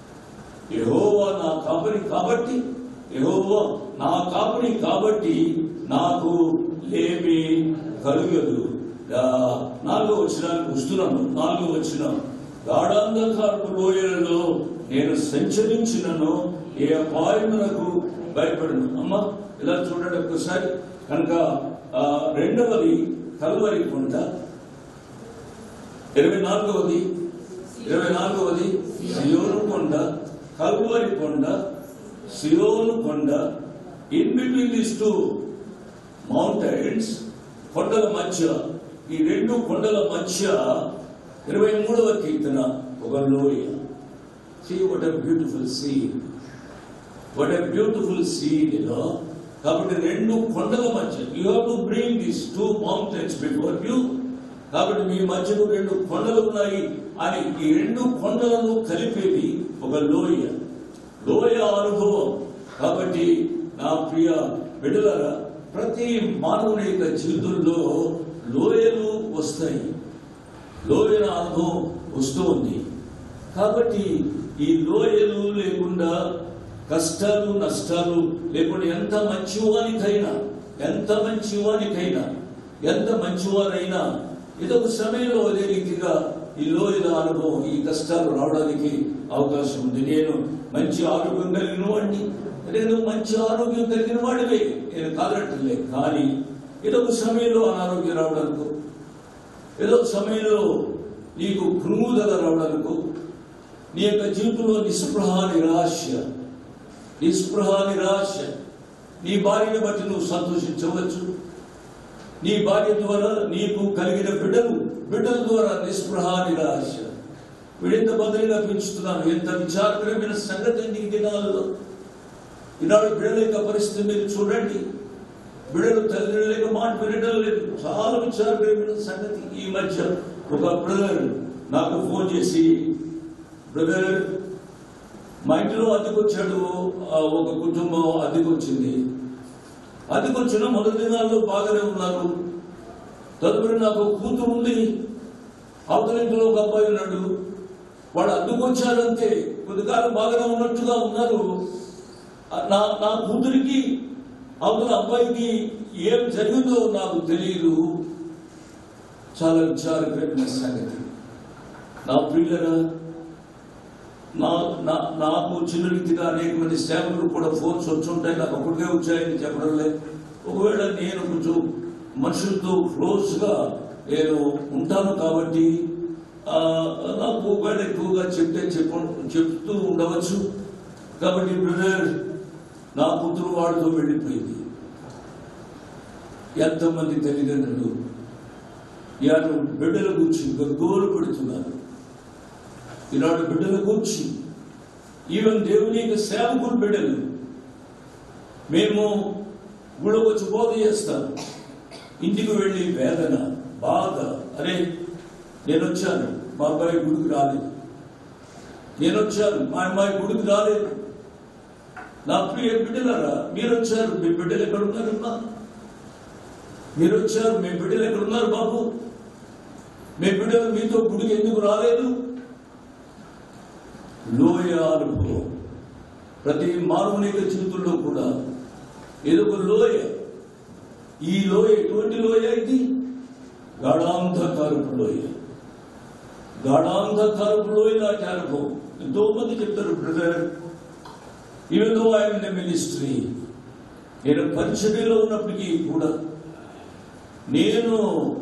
యెహోవా నా కాపరి కాబట్టి యెహోవా నా కాపరి కాబట్టి నాకు లేమి కలుగదు ఆ, నాలుగో వచ్చినానికి వస్తున్నాను నాలుగో వచ్చిన గాఢాంధకారపు లోయలలో నేను సంచరించినను ఏ అపాయములకు భయపడను అమ్మ ఇలా చూడండి ఒక్కసారి కనుక ఆ, రెండవది కల్వరి కొండ ఇరవై నాలుగవది ఇరవై నాలుగవది సియోను కొండ కల్వరి కొండ సియోను కొండ in between this two mountains కొండల మధ్య ఈ రెండు కొండల మధ్య ఇరవై మూడవ కీర్తన ఒక లోయ see what a beautiful scene what a beautiful scene you know కాబట్టి రెండు కొండల మధ్య you have to bring this two mountains before you కాబట్టి మీ మధ్యలో రెండు కొండలు ఉన్నాయి అని ఈ రెండు కొండలను కలిపేది ఒక లోయ లోయ అనుభవం కాబట్టి నా ప్రియ బిడ్డలారా ప్రతి మానవుని యొక్క జీవితంలో లోయలు వస్తాయి లోయల అనుభవం వస్తూ ఉంది కాబట్టి ఈ లోయలు లేకుండా కష్టాలు నష్టాలు లేకుండా ఎంత మంచివానికైనా ఎంత మంచివానికైనా ఎంత మంచివారైనా ఇదొక సమయంలో అదే రీతిగా ఈ లోయల అనుభవం ఈ కష్టాలు రావడానికి అవకాశం ఉంది నేను మంచి ఆరోగ్యం కలిగిన వాడిని నేను మంచి ఆరోగ్యం కలిగిన వాడివే నేను కాదనట్లే కానీ ఇదొక సమయంలో అనారోగ్యం రావడానికి ఏదో సమయంలో నీకు కృంగుదల రావడానికి నీ యొక్క జీవితంలో నిస్పృహ నిరాశ నిస్పృహ నిరాశ నీ భార్యను బట్టి నువ్వు సంతోషించవచ్చు నీ భార్య ద్వారా నీకు కలిగిన బిడ్డలు బిడ్డల ద్వారా నిస్పృహ నిరాశ వీడెంత బదులుగా పెంచుతున్నాను ఎంత విచారకరమైన సంగతి అండి ఈ దినాల్లో ఈనాడు బిడ్డల యొక్క పరిస్థితి మీరు చూడండి బిడ్డలు తల్లిదండ్రుల యొక్క మాట వినడం లేదు చాలా విచారకరమైన సంగతి ఈ మధ్య ఒక బ్రదర్ నాకు ఫోన్ చేసి బ్రదర్ మా ఇంటిలో అద్దెకొచ్చాడు ఆ, ఒక కుటుంబం అద్దెకొచ్చింది అద్దెకొచ్చిన మొదటి దినాల్లో బాగానే ఉన్నారు తదుపరి నాకు ఒక కూతురు ఉంది అవతల ఇంట్లో ఒక అబ్బాయి ఉన్నాడు వాడు అడ్డుకొచ్చారంతే కొద్దికాలం బాగానే ఉన్నట్టుగా ఉన్నారు ఆ, నా నా కూతురికి అవతల అబ్బాయికి ఏం జరిగిందో నాకు తెలియదు చాలా విచారకరమైన సంగతి నా ప్రియులరా నా నా నాకు చిన్న రీతిగా అనేక మంది సేవకులు కూడా ఫోన్స్ వచ్చి ఉంటాయి నాకు ఒకటికే వచ్చాయని చెప్పడం లేదు ఒకవేళ నేను కొంచెం మనుషులతో క్లోజ్గా నేను ఉంటాను కాబట్టి ఆ, నాకు ఒకవేళ ఎక్కువగా చెప్తే చెప్ప చెప్తూ ఉండవచ్చు కాబట్టి బ్రదర్ నా కూతురు వాడితో వెళ్ళిపోయింది ఎంతమంది తల్లిదండ్రులు ఇవాళ బిడ్డల గురించి గగ్గోలు పెడుతున్నారు ఈనాడు బిడ్డల గురించి ఈవెన్ దేవుని యొక్క సేవకులు బిడ్డలు మేము గుళ్ళకి వచ్చి బోధ చేస్తాం ఇంటికి వెళ్ళి వేదన బాధ అరే నేను వచ్చాను మా అబ్బాయి గుడికి రాలేదు నేను వచ్చాను మా అమ్మాయి గుడికి రాలేదు నా ప్రియ బిడ్డలారా మీరు వచ్చారు మీ బిడ్డలు ఎక్కడ ఉన్నారమ్మా మీరు వచ్చారు మీ బిడ్డలు ఎక్కడ ఉన్నారు బాబు మీ బిడ్డలు మీతో గుడికి ఎందుకు రాలేదు లోయ అనుభవం ప్రతి మానవుని యొక్క జీవితంలో కూడా ఏదో ఒక లోయ ఈ లోయ ఎటువంటి లోయ ఇది గాఢాంధకారపు లోయ గాఢాంధకారపు లోయ లాంటి అనుభవం ఎంతో మంది చెప్తారు brother even though I'm in ministry నేను పరిచర్యలో ఉన్నప్పటికీ కూడా నేను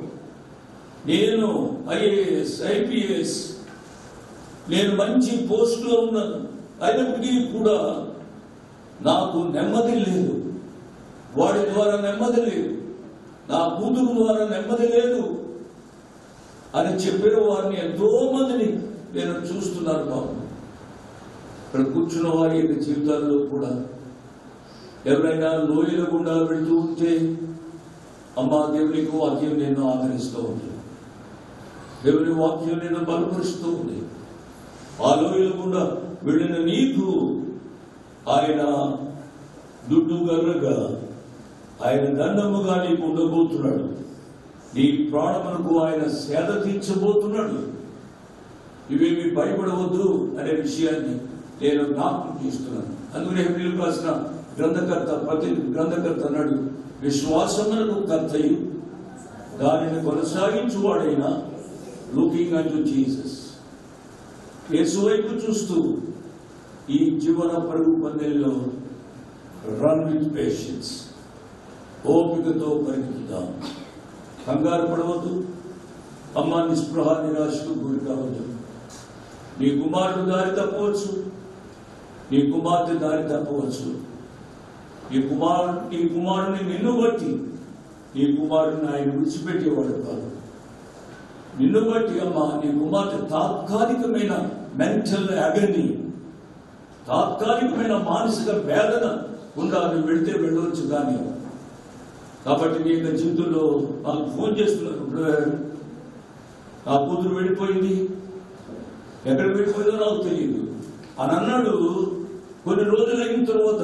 నేను ఐఏఎస్ ఐపీఎస్ నేను మంచి పోస్టులో ఉన్నాను అయినప్పటికీ కూడా నాకు నెమ్మది లేదు వాడి ద్వారా నెమ్మది లేదు నా కూతురు ద్వారా నెమ్మది లేదు అని చెప్పిన వారిని ఎంతో మందిని నేను చూస్తున్నాను బాబు ఇక్కడ కూర్చున్న వారి యొక్క జీవితాల్లో కూడా ఎవరైనా లోయల గుండా వెళ్తూ ఉంటే అమ్మా దేవునికి వాక్యం నేను ఆదరిస్తూ ఉంది దేవుని వాక్యం నేను బలపరుస్తూ ఉంది ఆ లోయల గుండా వెళ్ళిన నీకు ఆయన దుడ్డు గర్రగా ఆయన దండముగా నీకు ఉండబోతున్నాడు నీ ప్రాణమునకు ఆయన సేద తీర్చబోతున్నాడు ఇవేమి భయపడవద్దు అనే విషయాన్ని నేను జ్ఞాపకం చేస్తున్నాను అందుకనే హెబ్రిల్ రాసిన గ్రంథకర్త ప్రతి గ్రంథకర్త అన్నాడు విశ్వాసమునకు కర్తయు దానిని కొనసాగించువాడైనా లుకింగ్ అంటూ జీసస్ యేసు వైపు చూస్తూ ఈ జీవన పరుగు పందెల్లో రన్ విత్ పేషెన్స్ ఓపికతో పరిగెత్తుదాం కంగారు పడవద్దు అమ్మ నిస్పృహ నిరాశకు గురి కావద్దు నీ కుమారుడు దారి తప్పవచ్చు నీ కుమార్తె దారి తప్పవచ్చు నీ కుమారుడు నీ కుమారుని నిన్ను బట్టి నీ కుమారుడిని ఆయన విడిచిపెట్టేవాడు కాదు నిన్ను బట్టి అమ్మ నీ కుమార్తె తాత్కాలికమైన మెంటల్ అగని తాత్కాలికమైన మానసిక వేదన గుండా నువ్వు వెళితే వెళ్ళవచ్చు కానీ కాబట్టి నీ యొక్క జీవితంలో నాకు ఫోన్ చేస్తున్నారు బ్రదర్ నా కూతురు వెళ్ళిపోయింది ఎక్కడ వెళ్ళిపోయిందో నాకు తెలియదు అని అన్నాడు కొన్ని రోజులు అయిన తర్వాత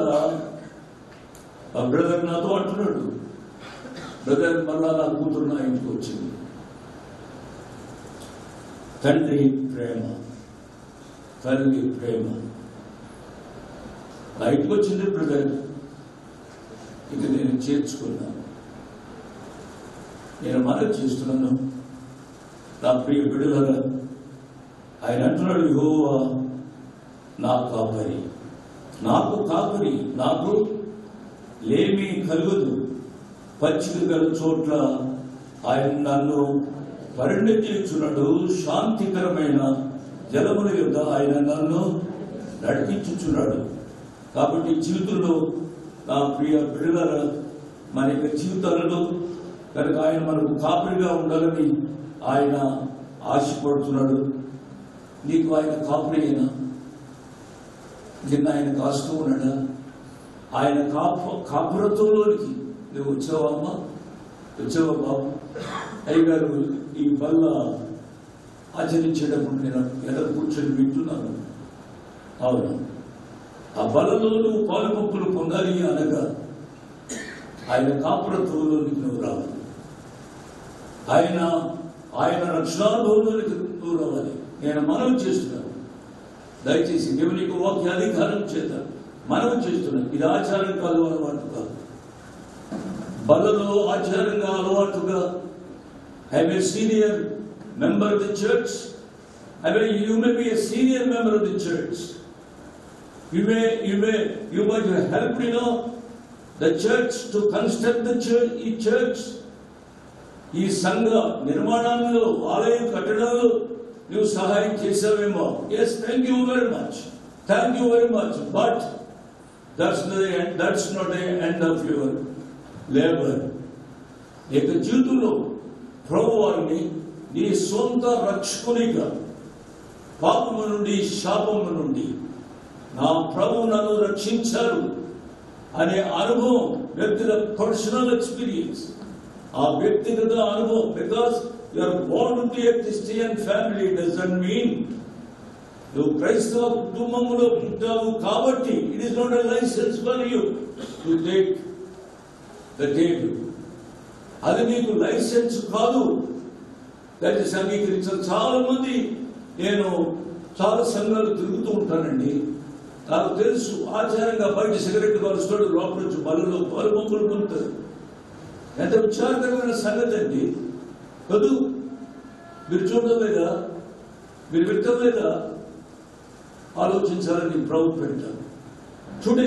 ఆ బ్రదర్ నాతో అంటున్నాడు బ్రదర్ మళ్ళా నా కూతురు నా ఇంటికి వచ్చింది తండ్రి ప్రేమ తల్లి ప్రేమ నా ఇంటికి వచ్చింది బ్రదర్ ఇక నేను చేర్చుకున్నాను నేను మనవి చేస్తున్నాను నా ప్రియ బిడ్డలారా ఆయన అంటున్నాడు యెహోవా నా కాపరి నాకు కాపరి నాకు లేమి కలుగదు పచ్చిక గల చోట్ల ఆయన నన్ను పరిణించుచున్నాడు శాంతికరమైన జలముల యొక్క ఆయన నన్ను నడిపించుచున్నాడు కాబట్టి జీవితంలో నా ప్రియ బిడ్డల మన యొక్క జీవితాలలో కనుక ఆయన మనకు కాపరిగా ఉండాలని ఆయన ఆశపడుతున్నాడు నీకు ఆయన కాపరి అయినా నిన్న ఆయన కాస్తూ ఉన్నాడా ఆయన కాపు కాపురత్వంలోనికి నువ్వు వచ్చావా అమ్మా వచ్చావా బాబు అయ్యగారు ఈ వల్ల ఆచరించేటప్పుడు నేను ఎక్కడ కూర్చొని వింటున్నాను అవును ఆ బలలో నువ్వు పాలుపప్పులు పొందాలి అనగా ఆయన కాపురత్వంలోనికి నువ్వు రావాలి ఆయన ఆయన రక్షణానుభవంలోనికి నువ్వు రావాలి నేను మనవి చేస్తున్నాను దయచేసి దేవుని యొక్క వాక్య అధికారం చేత మనవి చేస్తున్నాను ఇది ఆచారం కాదు అలవాటు కాదు బలలో ఆచారంగా అలవాటుగా I a senior member of the church I may you may be a senior member of the church You may, you may, you might have helped, you know, the church to construct the church, ఈ church. ఈ సంఘ నిర్మాణంలో ఆలయం కట్టడంలో నువ్వు సహాయం చేసావేమో yes thank you very much thank you very much but that's that's not a end of your labour ఇక జీవితంలో ప్రభు వారిని నీ సొంత రక్షకునిగా పాపము నుండి శాపము నుండి నా ప్రభు నన్ను రక్షించారు అనే అనుభవం వ్యక్తిగత పర్సనల్ ఎక్స్పీరియన్స్ ఆ వ్యక్తిగత అనుభవం because you're born to a Christian family doesn't mean నువ్వు క్రైస్తవ కుటుంబంలో పుట్టావు కాబట్టి it is not a licence for you to take the table అది నీకు లైసెన్స్ కాదు దాన్ని అంగీకరించాలి చాలా మంది నేను చాలా సంఘాలు తిరుగుతూ ఉంటానండి నాకు తెలుసు ఆచారంగా బయట సిగరెట్ కలుస్తాడు లోపల నుంచి బలలో పాలు పంపులు పొందుతారు ఎంత విచారకరమైన సంగతి అండి కదూ మీరు చూడడం లేదా మీరు వింటం లేదా ఆలోచించాలని ప్రభు పెట్టాను today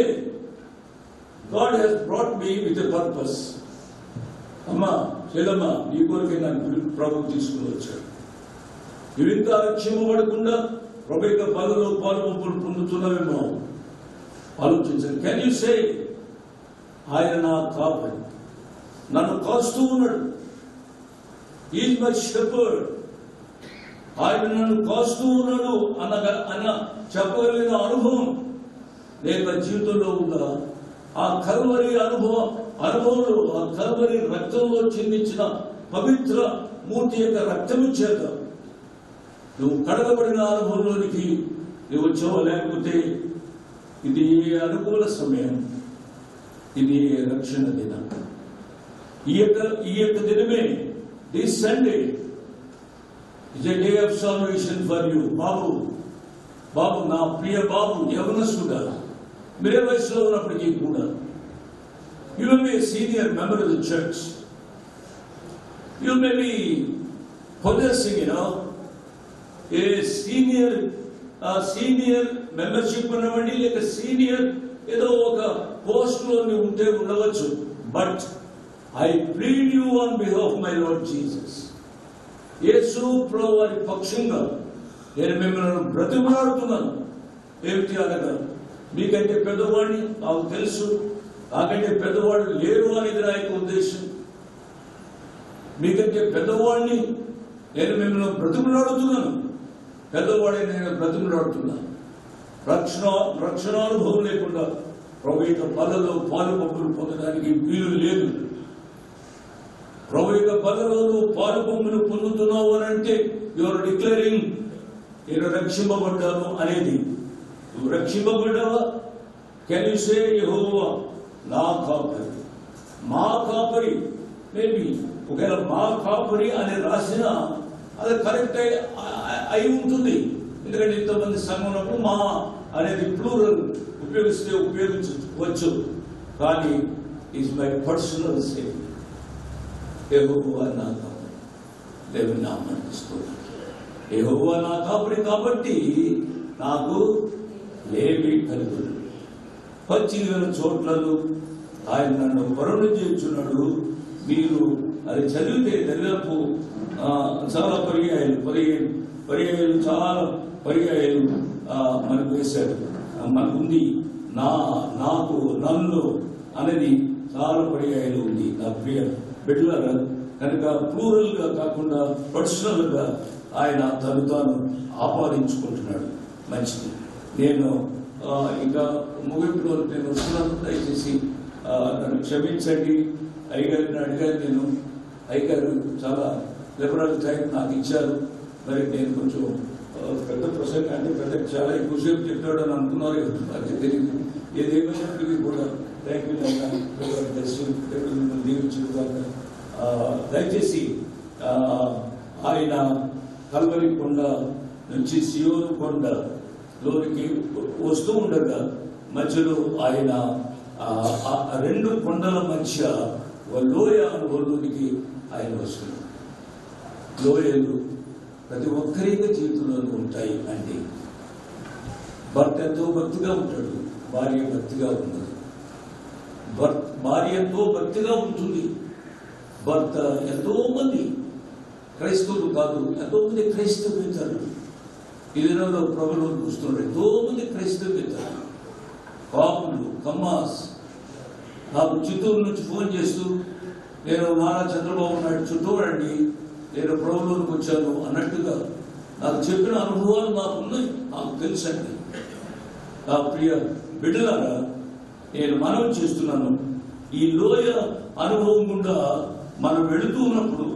God has brought me with a purpose అమ్మా చెల్లమ్మ నీ కొరకే నన్ను ప్రభు తీసుకుని వచ్చాడు నువ్వు ఇంకా క్షేమపడకుండా ప్రభు యొక్క పనులు పాలు పంపులు పొందుతున్నావేమో ఆలోచించండి కెన్ యూ సే ఆయన నా కాపరి నన్ను కాస్తూ ఉన్నాడు ఈజ్ మై షెపర్డ్ ఆయన నన్ను కాస్తూ ఉన్నాడు అనగా అన్న చెప్పగలిగిన అనుభవం నేను నా జీవితంలో ఉందా ఆ కల్వరి అనుభవం అనుభవంలో ఆ కల్వరి రక్తంలో చిందించిన పవిత్ర మూర్తి యొక్క రక్తము చేత నువ్వు కడగబడిన అనుభవంలోనికి నువ్వు వచ్చావా లేకపోతే ఇది అనుకూల సమయం ఇది రక్షణ దినం ఈ యొక్క ఈ యొక్క దినమే this Sunday is a day of salvation for you బాబు బాబు నా ప్రియ బాబు యవనస్తుడా మీరే వయసులో ఉన్నప్పటికీ కూడా you will be senior member of the church you may be possessing you know a senior ఆ సీనియర్ మెంబర్షిప్ ఉన్నవండి లేక సీనియర్ ఏదో ఒక పోస్ట్ లో నువ్వు ఉంటే ఉండవచ్చు but I plead you on behalf my Lord Jesus యేసు ప్రో వారి పక్షంగా నేను మిమ్మల్ని బ్రతిమలాడుతున్నాను ఏమిటి అనగా మీకంటే పెద్దవాడిని నాకు తెలుసు నాకంటే పెద్దవాడు లేరు అనేది నా యొక్క ఉద్దేశం మీకంటే పెద్దవాడిని నేను మిమ్మల్ని బ్రతిమలాడుతున్నాను పెద్దవాడిని నేను బ్రతిమలాడుతున్నాను రక్షణ రక్షణానుభవం లేకుండా ప్రభు యొక్క పనులలో పాలు పంపులు పొందడానికి వీలు లేదు ప్రభు యొక్క పనులలో నువ్వు పాలు పంపులు పొందుతున్నావు అని అంటే యువర్ డిక్లేరింగ్ నేను రక్షింపబడ్డాను అనేది నువ్వు రక్షింపబడ్డావా కెన్ యూ సే యెహోవా నా కాపరి మా కాపరి మేబీ ఒకవేళ మా కాపరి అని రాసిన అది కరెక్ట్ అయి అయి- అయి ఉంటుంది ఎందుకంటే ఇంతమంది సంఘం ఉన్నప్పుడు మా అనేది ప్లూరల్ ఉపయోగిస్తే ఉపయోగించవచ్చు కానీ ఈజ్ మై పర్సనల్ సేవ్ యెహోవా నా కాపరి దేవుని నామానికి స్తోత్రం యెహోవా నా కాపరి కాబట్టి నాకు లేవి కలుగును పచ్చిలిన చోట్లలో ఆయన నన్ను వరుణ చేస్తున్నాడు మీరు అది చదివితే దరిదాపు ఆ, చాలా పర్యాయాలు పర్యాయాలు పర్యాయాలు చాలా పర్యాయాలు ఆ, మనకు వేశాడు ఆ, మనకుంది నా నాకు నన్ను అనేది చాలా పర్యాయాలు ఉంది నా ప్రియ బిడ్డలారా కనుక ప్లూరల్ గా కాకుండా పర్సనల్ గా ఆయన తను తాను ఆపాదించుకుంటున్నాడు మంచిది నేను ఆ, ఇంకా ముగింపులో నేను వస్తున్నాను దయచేసి ఆ, నన్ను క్షమించండి అయ్యగారిని అడిగాను నేను అయ్యగారు చాలా లిబరల్ టైం నాకు ఇచ్చారు మరి నేను కొంచెం ఆ, పెద్ద ప్రసంగం అంటే పెద్ద చాలా ఎక్కువసేపు చెప్తాడు అని అనుకున్నారు కదా, నాకు తెలియదు ఏదేమైనప్పటికీ కూడా థ్యాంక్ యూ మిమ్మల్ని దీవించిన దాకా ఆ, దయచేసి ఆ, ఆయన కల్వరి కొండ నుంచి సియోను కొండ లోనికి వస్తూ ఉండగా మధ్యలో ఆయన ఆ, ఆ రెండు కొండల మధ్య ఒక లోయ అనుభవంలోనికి ఆయన వస్తున్నాడు లోయలు ప్రతి ఒక్కరికి జీవితంలో ఉంటాయి అంటే భర్త ఎంతో భక్తిగా ఉంటాడు భార్య భక్తిగా ఉండదు భర్త భార్య ఎంతో భక్తిగా ఉంటుంది భర్త ఎంతో మంది క్రైస్తవులు కాదు ఎంతో మంది క్రైస్తవేతరులు ఈ దినంలో ప్రభులు చూస్తున్నారు ఎంతో మంది క్రైస్తవేతరులు కాపులు కమ్మాస్ నాకు చిత్తూరు నుంచి ఫోన్ చేస్తూ నేను నారా చంద్రబాబు నాయుడు చుట్టూ రండి నేను ప్రభులోనికి వచ్చాను అన్నట్టుగా నాకు చెప్పిన అనుభవాలు నాకు ఉన్నాయి నాకు తెలుసండి నా ప్రియ బిడ్డలారా నేను మనవి చేస్తున్నాను ఈ లోయ అనుభవం గుండా మనం వెళుతూ ఉన్నప్పుడు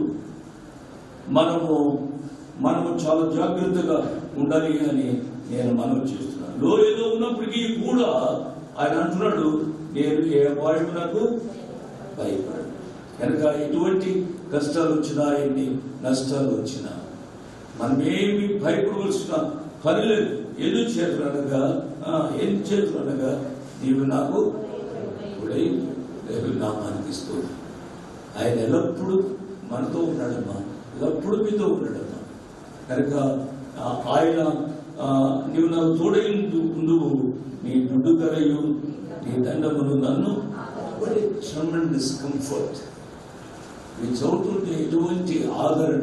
మనము మనము చాలా జాగ్రత్తగా ఉండాలి అని నేను మనవి చేస్తున్నాను లోయలో ఉన్నప్పటికీ కూడా ఆయన అంటున్నాడు నేను ఏ అపాయమునకు భయపడను కనుక ఎటువంటి కష్టాలు వచ్చినా ఎన్ని నష్టాలు వచ్చినా మనమేమి భయపడవలసిన పని లేదు ఎదు చేతులు అనగా ఆ, ఎన్ని చేతులు అనగా నీవు నాకు ఇప్పుడై దేవుని నామానికి ఇస్తుంది ఆయన ఎల్లప్పుడూ మనతో ఉన్నాడమ్మా ఎల్లప్పుడూ మీతో ఉన్నాడమ్మా కనుక ఆ, ఆయన ఆ, నీవు నాకు తోడై ఉండువు నీ దుడ్డు కరయు నీ దండమును నన్ను ట్రమెండస్ కంఫర్ట్ ఈ చదువుతుంటే ఎటువంటి ఆదరణ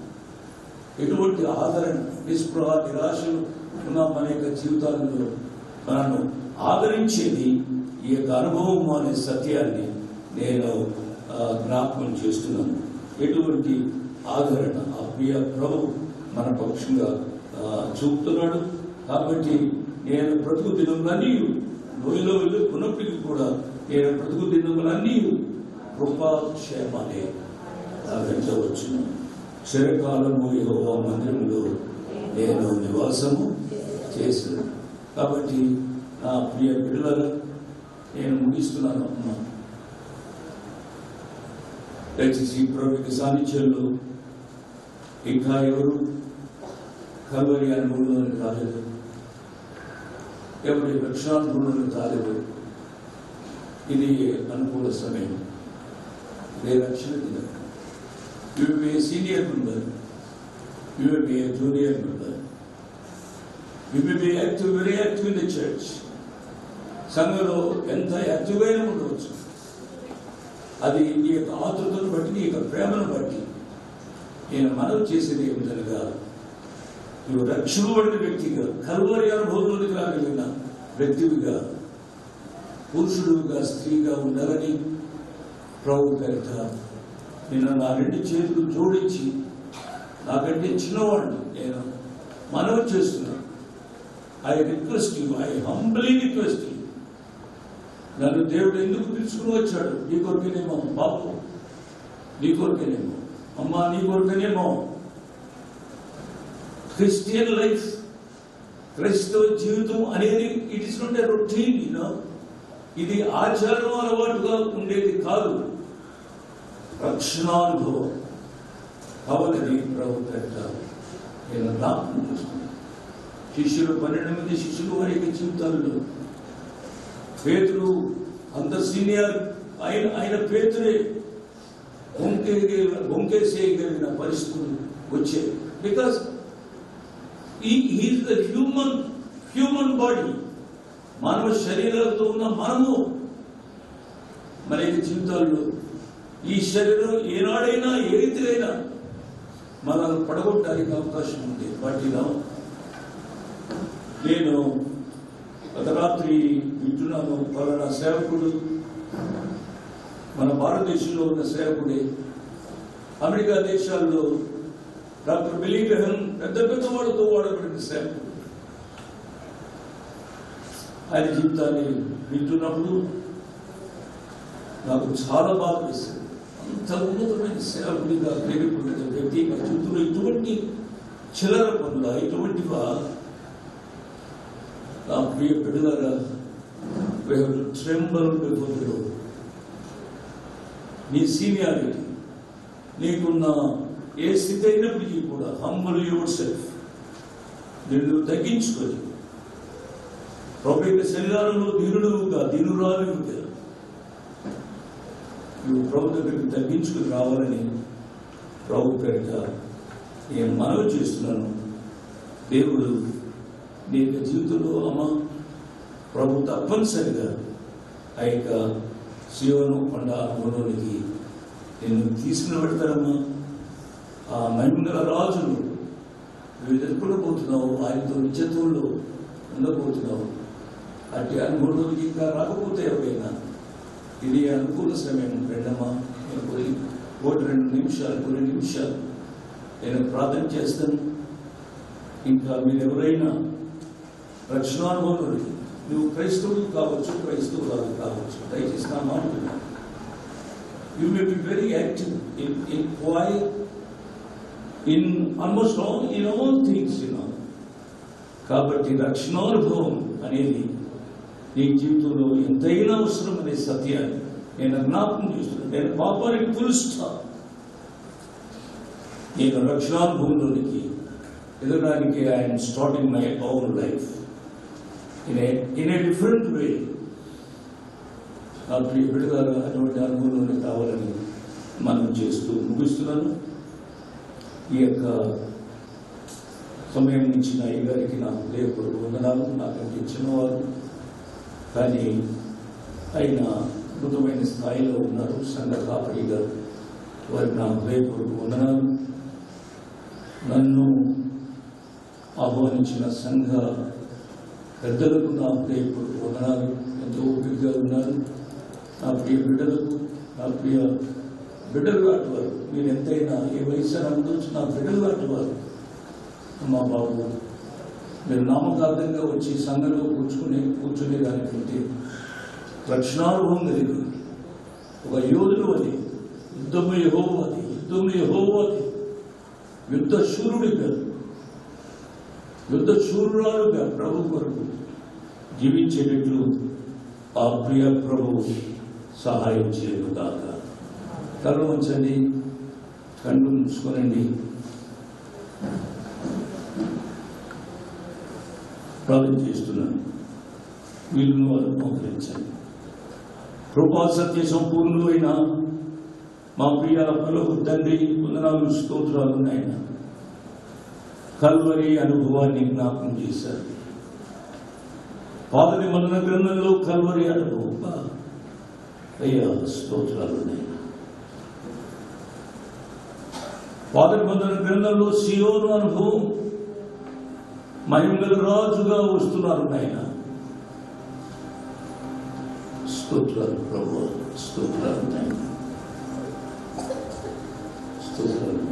ఎటువంటి ఆదరణ నిస్పృహ నిరాశలు ఉన్న మన యొక్క జీవితాలలో మనను ఆదరించేది ఈ యొక్క అనుభవం అనే సత్యాన్ని నేను ఆ, జ్ఞాపకం చేస్తున్నాను ఎటువంటి ఆదరణ ఆ ప్రియ ప్రభు మన పక్షంగా ఆ, చూపుతున్నాడు కాబట్టి నేను బ్రతుకు దినములన్నీ లోయలో వెళ్ళి ఉన్నప్పటికీ కూడా నేను బ్రతుకు దినములన్నీ కృపాక్షేమాలే వెంటవచ్చును చిరకాలము యెహోవా మందిరంలో నేను నివాసము చేసిన కాబట్టి నా ప్రియ బిడ్డలను నేను ముగిస్తున్నాను అమ్మా దయచేసి ప్రభుకి సాన్నిధ్యంలో ఇంకా ఎవరు కల్వరి అనుభవంలోకి రాలేదు ఎవరి రక్షణానుభవంలోకి రాలేదు ఇది అనుకూల సమయం ఇదే రక్షణ దినం You will be a senior member. You will be a junior member. You will be active, very active in the church. సంఘంలో ఎంత యాక్టివ్ అయినా ఉండవచ్చు అది నీ యొక్క ఆతృతను బట్టి నీ యొక్క ప్రేమను బట్టి నేను మనవి చేసేది ఏమిటనగా నువ్వు రక్షణపడిన వ్యక్తిగా కల్వరి అనుభవంలోకి రాగలిగిన వ్యక్తివిగా పురుషుడుగా స్త్రీగా ఉండాలని ప్రభు పేరిట నేను నా రెండు చేతులు జోడించి నాకంటే చిన్నవాడిని నేను మనవి చేస్తున్నాను I request you I humbly request you నన్ను దేవుడు ఎందుకు పిలుచుకుని వచ్చాడు నీ కొరకేనేమో పాపం నీ కొరకేనేమో అమ్మా నీ కొరకేనేమో క్రిస్టియన్ లైఫ్ క్రైస్తవ జీవితం అనేది it is not a routine you know ఇది ఆచారం అలవాటుగా ఉండేది కాదు రక్షణానుభవం కావాలని ప్రభు పేరిట నేను జ్ఞాపకం చేస్తున్నాను శిష్యులు పన్నెండు మంది శిష్యులు వారి యొక్క జీవితాల్లో పేతురు అంత సీనియర్ ఆయన ఆయన పేతురే బొంకే బొంకేసేయగలిగిన పరిస్థితులు వచ్చాయి because is the human human body మానవ శరీరాలతో ఉన్న మనము మన యొక్క జీవితాల్లో ఈ శరీరం ఏనాడైనా ఏ రీతికైనా మనల్ని పడగొట్టడానికి అవకాశం ఉంది వాటిలో నేను గత రాత్రి వింటున్నాను పలానా సేవకుడు మన భారతదేశంలో ఉన్న సేవకుడే అమెరికా దేశాల్లో డాక్టర్ బిలీ గ్రహం పెద్ద పెద్ద వాళ్ళతో వాడబడిన సేవకుడు ఆయన జీవితాన్ని వింటున్నప్పుడు నాకు చాలా బాధ వేసింది అంత ఉన్నతమైన సేవకుడిగా ప్రేరేపడిన వ్యక్తి నా జీవితంలో ఇటువంటి చిల్లర పనుల ఇటువంటివా నా ప్రియ బిడ్డలారా ట్రెంబల్ బిఫోర్ నీ సీనియారిటీ నీకున్న ఏ స్థితి అయినప్పటికీ కూడా హంబల్ యువర్ సెల్ఫ్ నిన్ను తగ్గించుకొని ప్రభు యొక్క శరీరాలలో దీనుడుగా దీనురాలుగా నువ్వు ప్రభు దగ్గరికి తగ్గించుకుని రావాలని ప్రభు పేరిట నేను మనవి చేస్తున్నాను దేవుడు నీ యొక్క జీవితంలో అమ్మ ప్రభు తప్పనిసరిగా ఆ యొక్క శివను కొండ అనుభవంలోనికి నిన్ను తీసుకుని పెడతారమ్మా ఆ మహిమగల రాజును నువ్వు ఎదుర్కొనబోతున్నావు ఆయనతో నిత్యత్వంలో ఉండబోతున్నావు అట్టి అనుభవంలోకి ఇంకా రాకపోతే ఎవరైనా ఇది అనుకూల సమయం రెండమ్మా నేను కొన్ని ఒకటి రెండు నిమిషాలు కొన్ని నిమిషాలు నేను ప్రార్థన చేస్తాను ఇంకా మీరు ఎవరైనా రక్షణానుభవం నువ్వు క్రైస్తవుడు కావచ్చు క్రైస్తవురాలు కావచ్చు దయచేసి నా మాట విను. you may be very active in, in quiet, in almost all, in all things, you know. కాబట్టి రక్షణానుభవం అనేది నీ జీవితంలో ఎంతైనా అవసరం అనే సత్యాన్ని నేను జ్ఞాపకం చేస్తున్నాను నేను పాపానికి పులుస్తా నేను రక్షణానుభవంలోనికి ఎదగడానికి I'm starting my own life in a in a different way నా ప్రియ బిడ్డగారు అటువంటి అనుభవంలోనే కావాలని మనం చేస్తూ ముగిస్తున్నాను ఈ యొక్క సమయం నుంచి నా గారికి నా హృదయపూర్వక వందనాలు నాకంటే చిన్నవారు కానీ ఆయన అద్భుతమైన స్థాయిలో ఉన్నారు సంఘ కాపరిగా వారికి నా హృదయపూర్వక వందనాలు నన్ను ఆహ్వానించిన సంఘ పెద్దలకు నా హృదయపూర్వక వందనాలు ఎంతో ఓపికగా ఉన్నారు నా ప్రియ బిడ్డలకు నా ప్రియ బిడ్డలు లాంటి వారు మీరు ఎంతైనా ఏ వయసు అని అనుకోవచ్చు నా బిడ్డలు లాంటి వారు మా బాబు మీరు నామకార్థంగా వచ్చి సంఘంలో కూర్చుకునే కూర్చునే దానికంటే రక్షణానుభవం కలిగి ఒక యోధుడు అది యుద్ధము యహో అది యుద్ధము యహో అది యుద్ధ శూరుడిగా యుద్ధ శూరురాలుగా ప్రభు కొరకు జీవించేటట్లు ఆ ప్రియ ప్రభు సహాయం చేయను కాక కళ్ళు ఉంచండి కళ్ళు ఉంచుకోనండి ప్రార్థన చేస్తున్నాను వీళ్ళను వారు మోకరించండి కృపా సత్య సంపూర్ణులు అయిన మా ప్రియ పలుకు తండ్రి వందనాలు స్తోత్రాలు నాయన కల్వరి అనుభవాన్ని జ్ఞాపకం చేశారు పాత నిబంధన గ్రంథంలో కల్వరి అనుభవం బా. అయ్యా స్తోత్రాలు నాయన పాత నిబంధన గ్రంథంలో సియోను అనుభవం మహిమగల రాజుగా వస్తున్నారు నాయన స్తోత్రాలు ప్రభు స్తోత్రాలు నాయన స్తోత్రాలు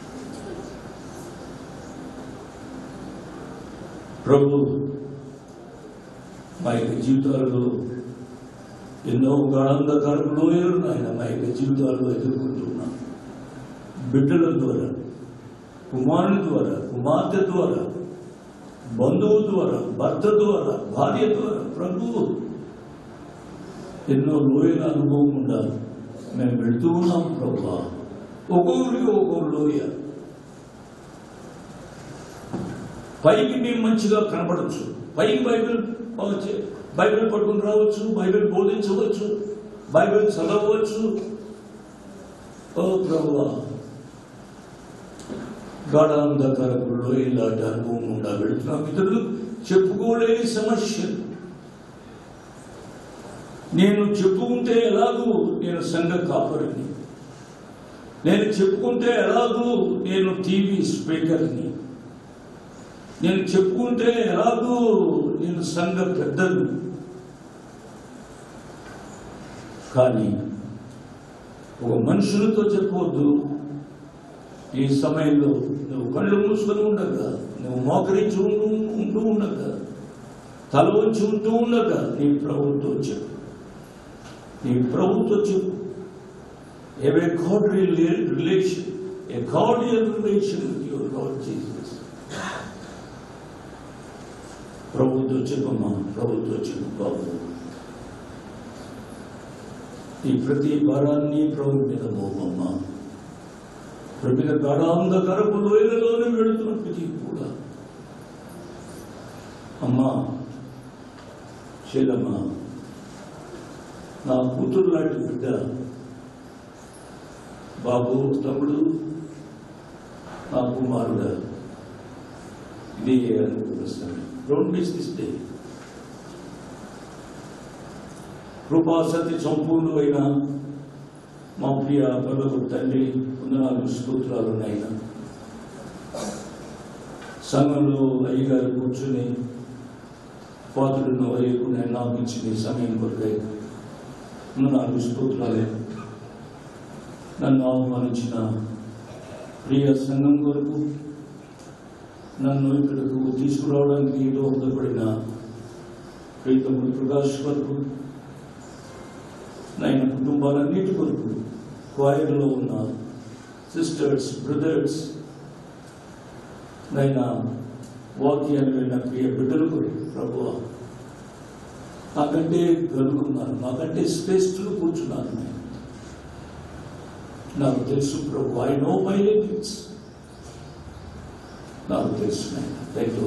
ప్రభు మా యొక్క జీవితాలలో ఎన్నో గాఢంధకారపు లోయలు నాయన మా యొక్క జీవితాల్లో ఎదుర్కొంటున్నాం బిడ్డల ద్వారా కుమారుని ద్వారా కుమార్తె ద్వారా బంధువు ద్వారా భర్త ద్వారా భార్య ద్వారా ప్రభు ఎన్నో లోయల అనుభవం ఉండాలి మేము వెళ్తూ ఉన్నాం ప్రభు ఒక్కొక్కరికి ఒక్కొక్క లోయ పైకి మేము మంచిగా కనపడచ్చు పైకి బైబిల్ ప- బైబిల్ పట్టుకుని రావచ్చు బైబిల్ బోధించవచ్చు బైబిల్ చదవచ్చు ఓ ప్రభువా గాఢాంధకారకుల్లో ఇలాంటి అనుభవం ఉండా వెళుతున్నాం ఇతరులు చెప్పుకోలేని సమస్యలు నేను చెప్పుకుంటే ఎలాగూ నేను సంఘ కాపరిని నేను చెప్పుకుంటే ఎలాగూ నేను టీవీ స్పీకర్ని నేను చెప్పుకుంటే ఎలాగూ నేను సంఘ పెద్దలు కానీ ఒక మనుషులతో చెప్పవద్దు ఈ సమయంలో నువ్వు కళ్ళు మూసుకొని ఉండగా నువ్వు మోకరించి ఉంటూ ఉంటూ ఉండగా తల వంచి ఉంటూ ఉండగా నీ ప్రభుత్వం చెప్పు నీ ప్రభుత్వం చెప్పు have a godly rela- relation, a cordial relation with your Lord Jesus. ప్రభుతో చెప్పమ్మా ప్రభుతో చెప్పు బాబు ఈ ప్రతి భారాన్ని ప్రభు మీద మోపమ్మా ప్రతి గాఢాంధకరపు లోయలలోనే వెళుతున్నప్పటికీ కూడా అమ్మా శీలమ్మ నా కూతురు లాంటి బిడ్డ బాబు తమ్ముడు నా కుమారుడు ఇది అనుకుంటున్నాను డోంట్ మిస్ దిస్ డే కృపా సత్య సంపూర్ణమైన మా ప్రియ పదవు తండ్రి వందనాలు స్తోత్రాలు నాయన సంఘంలో అయ్యగారు కూర్చుని పాత్రులను వైపు నేను నాకు ఇచ్చిన ఈ సమయం కొరకై వందనాలు స్తోత్రాలే నన్ను ఆహ్వానించిన ప్రియ సంఘం కొరకు నన్ను ఇక్కడకు తీసుకురావడానికి దోహదపడిన ప్రీతముడు ప్రకాష్ కొరకు నైన కుటుంబాలన్నిటి కొరకు క్వాయర్లో ఉన్న సిస్టర్స్ బ్రదర్స్ నైనా వాక్యాలు వెళ్ళిన ప్రియ బిడ్డలు కొరకు ప్రభు నాకంటే గనుకున్నాను నాకంటే శ్రేష్ఠులు కూర్చున్నాను నేను నాకు తెలుసు ప్రభు ఐ నో మై లిమిట్స్ నాకు తెలుసు నాయన దయతో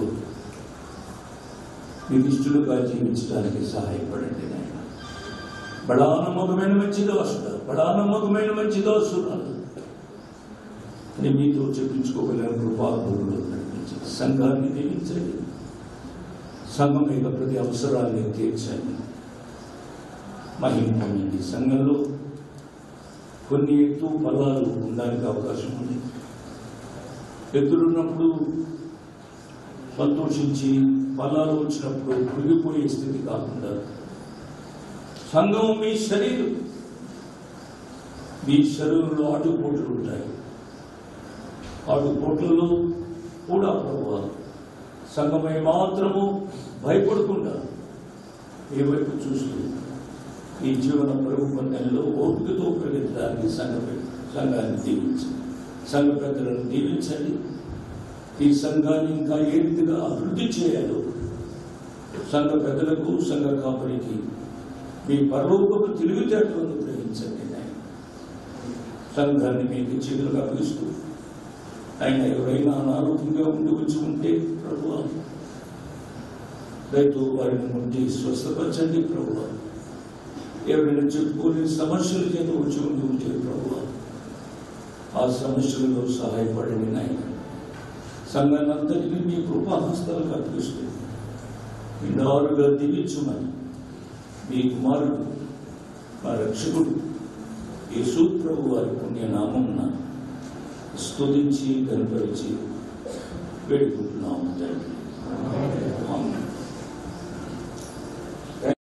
మీకు ఇష్టలుగా జీవించడానికి సహాయపడండి నాయన బడా నమ్మకమైన మంచి దోసుడు బడా నమ్మకమైన మంచి దోసురాలు అని మీతో చెప్పించుకోగలిగిన కృపాపూర్ణులు నడిపించండి సంఘాన్ని దీవించండి సంఘం యొక్క ప్రతి అవసరాన్ని తీర్చండి మహిమ పొందండి సంఘంలో కొన్ని ఎత్తు ఫలాలు ఉండడానికి అవకాశం ఉంది ఎత్తులున్నప్పుడు సంతోషించి ఫలాలు వచ్చినప్పుడు కృగిపోయే స్థితి కాకుండా సంఘం మీ శరీరం మీ శరీరంలో ఆటుపోట్లు ఉంటాయి ఆటుపోట్లలో కూడా ప్రభు సంఘమై మాత్రము భయపడకుండా ఏ వైపు చూస్తూ ఈ జీవన పరుగు పందెంలో ఓపికతో ప్రకటించడానికి సంఘ సంఘాన్ని దీవించండి సంఘ పెద్దలను దీవించండి ఈ సంఘాన్ని ఇంకా ఏ రీతిగా అభివృద్ధి చేయాలో సంఘ పెద్దలకు సంఘ కాపరికి మీ పరలోకపు తెలివితేటలను గ్రహించండి నాయన సంఘాన్ని మీకు చేతులుగా అప్పగిస్తూ ఆయన ఎవరైనా అనారోగ్యంగా ఉండి వచ్చి ఉంటే ప్రభు దయతో వారిని ఉండి స్వస్థపరచండి ప్రభు ఎవరైనా చెప్పుకోలేని సమస్యల చేత వచ్చి ఉండి ఉంటే ప్రభు ఆ సమస్యలలో సహాయపడండి నాయన సంఘాన్ని అంతటిని మీ కృపాహస్తాలకు అర్పిస్తూ నిండారుగా దీవించమని మీ కుమారుడు మా రక్షకుడు యేసు ప్రభు వారి పుణ్యనామమున స్తుతించి కనపరిచి వేడుకుంటున్నాము తండ్రి ఆమేన్.